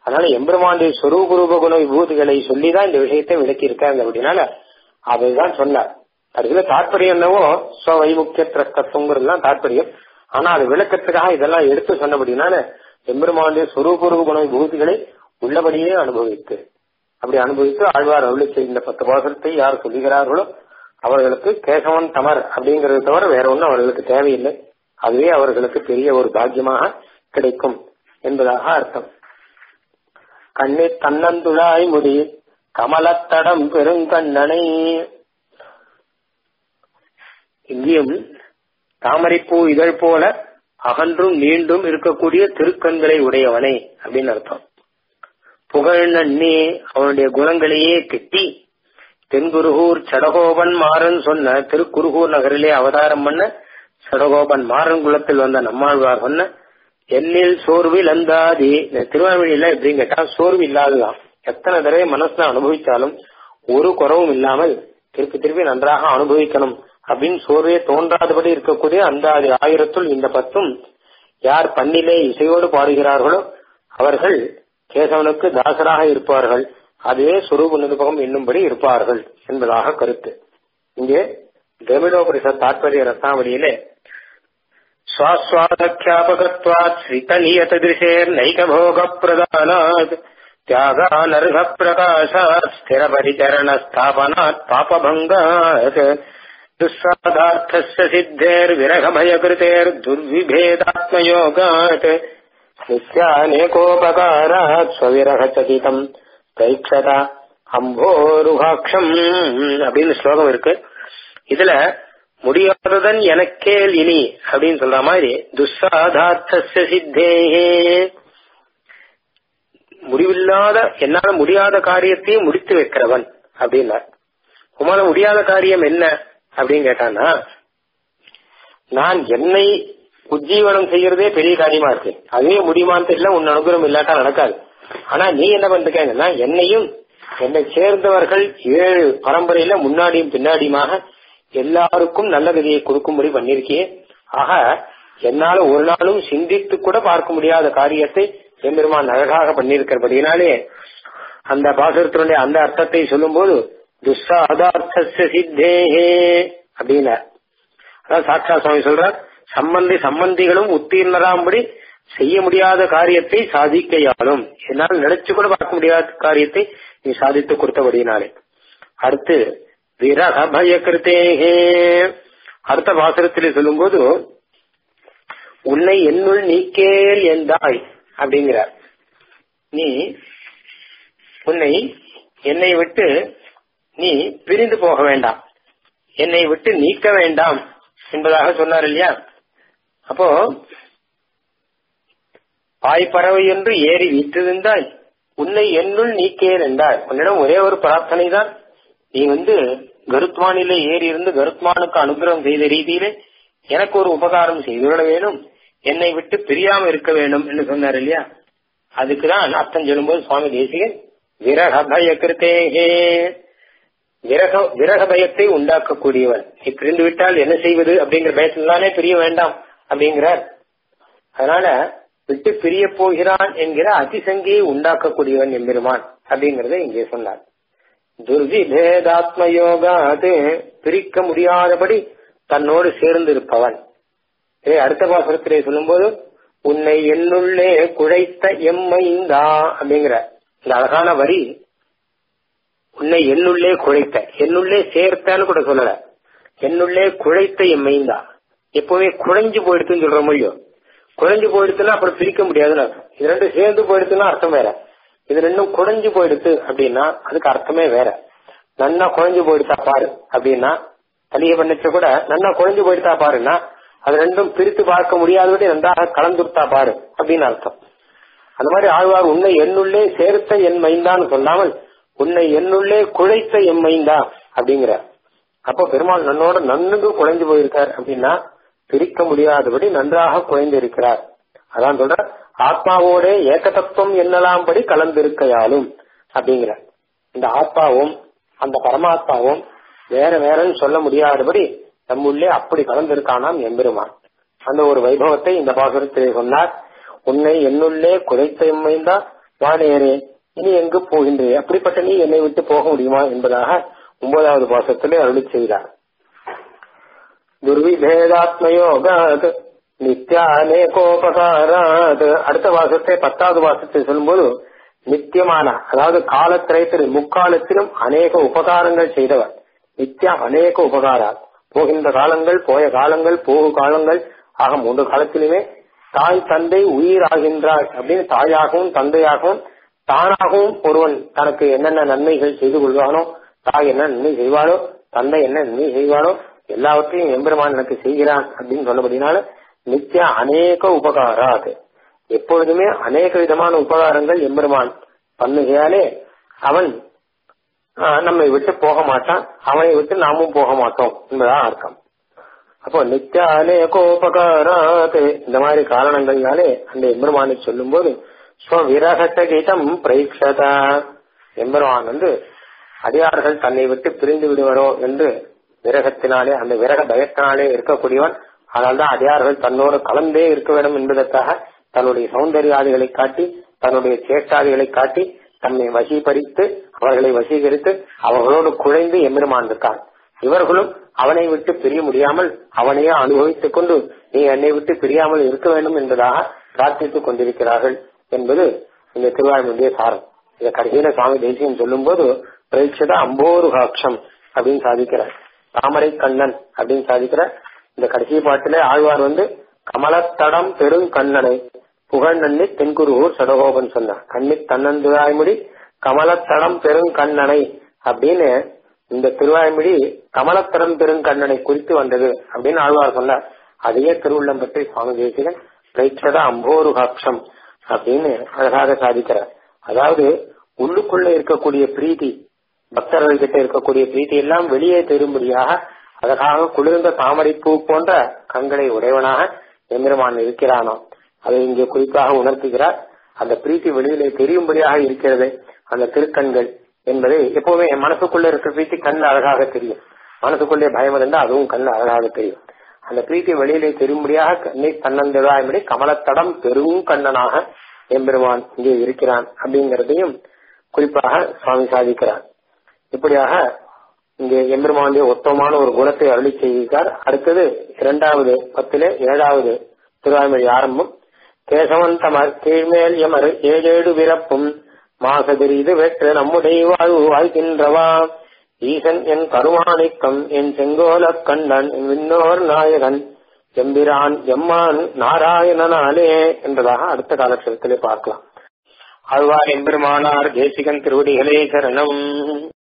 அதனால எம்பெருமானுடைய சொரூப ரூப குண விபூதிகளை சொல்லிதான் இந்த விஷயத்தை விளக்கி இருக்காங்க அப்படின்னால அதுதான் சொன்னார் அதுல தாற்பயம் என்னவோ ஸ்வ வைமுக்கிய திரஸ்தத்துவங்கிறது தான் தாற்பயம் ஆனா அது விளக்கத்துக்காக இதெல்லாம் எடுத்து சொன்னபடினால எம்பெருமானுடைய சொரூப ரூப குண விபூதிகளை உள்ளபடியே அனுபவித்து அப்படி அனுபவித்து ஆழ்வார் அருளி செய்த பத்து பாசத்தை யார் சொல்லுகிறார்களோ அவர்களுக்கு கேசவன் தமர் அப்படிங்கறது தவிர வேற ஒன்றும் அவர்களுக்கு தேவையில்லை அதுவே அவர்களுக்கு பெரிய ஒரு பாக்கியமாக கிடைக்கும் என்பதாக அர்த்தம் கண்ணி தன்னந்துழாய் முடி கமலத்தடம் பெருங்கண்ணனை இங்கேயும் தாமரைப்பூ இதழ் போல அகன்றும் நீண்டும் இருக்கக்கூடிய திருக்கண்களை உடையவனே அப்படின்னு அர்த்தம் புகழ் நன்னே அவனுடைய குணங்களையே கிட்டி தென்குருகூர் சடகோபன் மாறன் சொன்ன திருக்குருகூர் நகரிலே அவதாரம் பண்ண சடகோபன் மாறன் குலத்தில் வந்த நம்மாழ்வார் சொன்ன எண்ணில் சோர்வில் அந்தாதி இந்த திருவாய்மொழியில எப்படின்னு கேட்டா சோர்வு இல்லாததான் எத்தனை தடவை மனசுல அனுபவிச்சாலும் ஒரு குறவும் இல்லாமல் திருப்பி திருப்பி நன்றாக அனுபவிக்கணும் அப்படின்னு சோர்வே தோன்றாதபடி இருக்கக்கூடிய அந்த ஆயிரத்துள் இந்த பத்தும் யார் பண்ணிலே இசையோடு பாடுகிறார்களோ அவர்கள் கேசவனுக்கு தாசராக இருப்பார்கள் அதுவே சுரூப நிருபகம் என்னும்படி இருப்பார்கள் என்பதாக கருத்து இங்கே கமிடோபரிஷத் தாற்பரிய ரத்னாவளியிலே स्वास्वादख्यापकत्वात् श्रितनियतदृशेर्नैकभोगप्रदानात् त्यागानर्हप्रकाशात् स्थिरपरिचरणस्थापनात् पापभङ्गात् दुःसादार्थस्य सिद्धेर्विरहभयकृतेर्दुर्विभेदात्मयोगात् नित्यानेकोपकारात् स्वविरहचकितम् தைக்ஷத அம்போருகாட்சம் அப்படின்னு ஸ்லோகம் இருக்கு இதுல முடியாததன் எனக்கேல் இனி அப்படின்னு சொல்ற மாதிரி துஸ்சாதார்த்த சித்தேகே முடிவில்லாத என்னால முடியாத காரியத்தையும் முடித்து வைக்கிறவன் அப்படின்னா உமால முடியாத காரியம் என்ன அப்படின்னு கேட்டானா நான் என்னை உஜ்ஜீவனம் செய்யறதே பெரிய காரியமா இருக்கு அதுவே முடியுமான்னு தெரியல உன் அனுகிரகம் இல்லாட்டா நடக்காது ஆனா நீ என்ன பண்றீங்கன்னா என்னையும் என்னை சேர்ந்தவர்கள் ஏழு பரம்பரையில முன்னாடியும் பின்னாடியுமாக எல்லாருக்கும் நல்ல கதியை கொடுக்கும்படி பண்ணிருக்கியே ஆக என்னால ஒரு நாளும் சிந்தித்து கூட பார்க்க முடியாத காரியத்தை எம்பெருமான் அழகாக பண்ணியிருக்கிறபடினாலே அந்த பாசுரத்தினுடைய அந்த அர்த்தத்தை சொல்லும் போது துஸ்ஸாதார்த்த சித்தேஹே அப்படின்னார் அதான் சாட்சா சுவாமி சொல்றார் சம்பந்தி சம்பந்திகளும் உத்தீர்ணராம்படி செய்ய முடியாத காரியத்தை சாதிக்கையாலும் என்னால் நினைச்சு கூட பார்க்க முடியாத காரியத்தை நீ சாதித்து கொடுத்தபடினாலே அடுத்து விரக பயகிருத்தேகே அடுத்த பாசுரத்திலே சொல்லும்போது உன்னை என்னுள் நீக்கேல் என்றாய் அப்படிங்கிறார் நீ உன்னை என்னை விட்டு நீ பிரிந்து போக வேண்டாம் என்னை விட்டு நீக்க வேண்டாம் என்பதாக சொன்னார் இல்லையா அப்போ பாய்பறவை என்று ஏறி வீற்றிருந்தாய் உன்னை என்னுள் நீக்கேன் என்றாய் உன்னிடம் ஒரே ஒரு பிரார்த்தனை தான் நீ வந்து கருத்மானிலே ஏறி இருந்து கருத்மானுக்கு அனுகிரகம் செய்த ரீதியிலே எனக்கு ஒரு உபகாரம் செய்துவிட வேணும் என்னை விட்டு பிரியாம இருக்க வேண்டும் என்று சொன்னார் இல்லையா அதுக்குதான் அர்த்தம் சொல்லும்போது சுவாமி தேசிகன் விரக பயக்கிருத்தேகே விரக விரக பயத்தை உண்டாக்கக்கூடியவன் நீ பிரிந்து விட்டால் என்ன செய்வது அப்படிங்கிற பயத்தில் தானே பிரிய வேண்டாம் அப்படிங்கிறார் அதனால விட்டு பிரிய போகிறான் என்கிற அதிசங்கியை உண்டாக்கக்கூடியவன் எம்பெருமான் அப்படிங்கறத இங்கே சொன்னார் துர்விபேதாத்ம யோகாது பிரிக்க முடியாதபடி தன்னோடு சேர்ந்து இருப்பவன் ஏ அடுத்த பாசுரத்திலே சொல்லும்போது உன்னை என்னுள்ளே குழைத்த எம்மைந்தா அப்படிங்கிற இந்த அழகான வரி உன்னை என்னுள்ளே குழைத்த என்னுள்ளே சேர்த்தான்னு கூட சொல்லல என்னுள்ளே குழைத்த எம்மைந்தா எப்பவுமே குழைஞ்சு போயிடுத்துன்னு சொல்ற மொழியோ குறைஞ்சு போயிடுத்துன்னா அப்புறம் பிரிக்க முடியாதுன்னு அர்த்தம் இது ரெண்டும் சேர்ந்து போயிடுத்துன்னா அர்த்தம் வேற இது ரெண்டும் குறைஞ்சு போயிடுத்து அப்படின்னா அதுக்கு அர்த்தமே வேற நன்னா குறைஞ்சு போயிடுத்தா பாரு அப்படின்னா தனிய பண்ணிச்ச கூட நன்னா குறைஞ்சு போயிடுத்தா பாருன்னா அது ரெண்டும் பிரித்து பார்க்க முடியாதபடி நன்றாக கலந்துருத்தா பாரு அப்படின்னு அர்த்தம் அந்த மாதிரி ஆழ்வார் உன்னை என்னுள்ளே சேர்த்த என் மைந்தான்னு சொல்லாமல் உன்னை என்னுள்ளே குழைத்த என் மைந்தா அப்படிங்கிற அப்போ பெருமாள் நன்னோட நன்கு குழைஞ்சு போயிருக்கார் அப்படின்னா பிரிக்க முடியாதபடி நன்றாக குறைந்து இருக்கிறார் அதான் சொல்ற ஆத்மாவோட ஏகதத்துவம் என்னலாம்படி கலந்திருக்கையாலும் அப்படிங்கிற இந்த ஆத்மாவும் அந்த பரமாத்மாவும் வேற வேறன்னு சொல்ல முடியாதபடி நம்முள்ளே அப்படி கலந்திருக்கானாம் எம்பெருமான் அந்த ஒரு வைபவத்தை இந்த பாசுரத்திலே சொன்னார் உன்னை என்னுள்ளே குறைத்த எம்மைந்தா வானேரே இனி எங்கு போகின்றே அப்படிப்பட்ட நீ என்னை விட்டு போக முடியுமா என்பதாக ஒன்பதாவது பாசத்திலே அருளி செய்தார் துர்விபேதாத்மயோகாத் நித்யானேகோபகாராத் அடுத்த வாசத்தை பத்தாவது வாசத்தை சொல்லும்போது நித்தியமான அதாவது காலத்திரைத்தில் முக்காலத்திலும் அநேக உபகாரங்கள் செய்தவர் நித்திய அநேக உபகாரா போகின்ற காலங்கள் போய காலங்கள் போகு காலங்கள் ஆக மூன்று காலத்திலுமே தாய் தந்தை உயிர் ஆகின்றார் அப்படின்னு தாயாகவும் தந்தையாகவும் தானாகவும் ஒருவன் தனக்கு என்னென்ன நன்மைகள் செய்து கொள்வானோ தாய் என்ன நன்மை செய்வாளோ தந்தை என்ன நன்மை செய்வானோ எல்லாவற்றையும் எம்பெருமான் எனக்கு செய்கிறான் அப்படின்னு சொன்னபடினால நித்திய அநேக உபகாராது எப்பொழுதுமே அநேக விதமான உபகாரங்கள் எம்பெருமான் பண்ணுகையாலே அவன் நம்மை விட்டு போக மாட்டான் அவனை விட்டு நாமும் போக மாட்டோம் என்பதான் அர்த்தம் அப்போ நித்திய அநேகோபகாராத் இந்த மாதிரி காரணங்கள்னாலே அந்த எம்பெருமானை சொல்லும் போது ஸ்வவிரகட்ட கீதம் பிரேக்ஷதா எம்பெருமான் வந்து அடியார்கள் தன்னை விட்டு பிரிந்து விடுவரோ என்று விரகத்தினாலே அந்த விரக பயத்தினாலே இருக்கக்கூடியவன் அதனால்தான் அடியார்கள் தன்னோடு கலந்தே இருக்க வேண்டும் என்பதற்காக தன்னுடைய சௌந்தர்யாதிகளை காட்டி தன்னுடைய சேஷ்டாதிகளை காட்டி தன்னை வசீபரித்து அவர்களை வசீகரித்து அவர்களோடு குழைந்து எம்பெருமான் இருக்கான் இவர்களும் அவனை விட்டு பிரிய முடியாமல் அவனையே அனுபவித்துக் கொண்டு நீ என்னை விட்டு பிரியாமல் இருக்க வேண்டும் என்பதாக பிரார்த்தித்துக் கொண்டிருக்கிறார்கள் என்பது இந்த திருவாரூருடைய சாரம் இதை கடைசியில சுவாமி தேசியம் சொல்லும் போது பிரேட்சத அம்போருகாட்சம் அப்படின்னு சாதிக்கிறார் தாமரை கண்ணன் அப்படின்னு சாதிக்கிறார் இந்த கடைசி பாட்டிலே ஆழ்வார் வந்து கமலத்தடம் பெருங்கண்ணனை புகழ் நன்னி தென்குருகூர் சடகோபன் சொன்னார் கண்ணி தன்னந்துராய்மொழி கமலத்தடம் பெருங்கண்ணனை அப்படின்னு இந்த திருவாய்மொழி கமலத்தடம் பெருங்கண்ணனை குறித்து வந்தது அப்படின்னு ஆழ்வார் சொன்னார் அதையே திருவுள்ளம் பற்றி சுவாமி தேசிகன் பிரேட்சத அம்போருகாட்சம் அப்படின்னு அழகாக சாதிக்கிறார் அதாவது உள்ளுக்குள்ள இருக்கக்கூடிய பிரீத்தி பக்தர்கள் கிட்ட இருக்கக்கூடிய பிரீத்தி எல்லாம் வெளியே தெரியும்படியாக அதற்காக குளிர்ந்த தாமரை பூ போன்ற கண்களை உடையவனாக எம்பெருமான் இருக்கிறானோ அதை இங்கே குறிப்பாக உணர்த்துகிறார் அந்த பிரீத்தி வெளியிலே தெரியும்படியாக இருக்கிறது அந்த திருக்கண்கள் என்பதை எப்பவுமே என் மனசுக்குள்ள இருக்கிற பிரீத்தி கண் அழகாக தெரியும் மனசுக்குள்ளே பயம் இருந்தால் அதுவும் கண் அழகாக தெரியும் அந்த பிரீத்தி வெளியிலே தெரியும்படியாக கண்ணை தன்னந்ததாய்மடி கமலத்தடம் பெரும் கண்ணனாக எம்பெருமான் இங்கே இருக்கிறான் அப்படிங்கறதையும் குறிப்பாக சுவாமி சாதிக்கிறார் இப்படியாக இங்கே எம்பெருமானுடைய ஒத்தமான ஒரு குணத்தை அருளி செய்கிறார் அடுத்தது இரண்டாவது பத்திலே ஏழாவது திருவாய்மொழி ஆரம்பம் கேசவன் தமர் கீழ்மேல் எமர் ஏழேடு பிறப்பும் மாசதிரி இது வெற்று நம்முடைய வாழ்வு வாழ்கின்றவா ஈசன் என் கருமாணிக்கம் என் செங்கோல கண்ணன் என் விண்ணோர் நாயகன் எம்பிரான் எம்மான் நாராயணனாலே என்பதாக அடுத்த காலட்சத்திலே பார்க்கலாம் ஆழ்வார் எம்பெருமானார் தேசிகன் திருவடிகளே சரணம்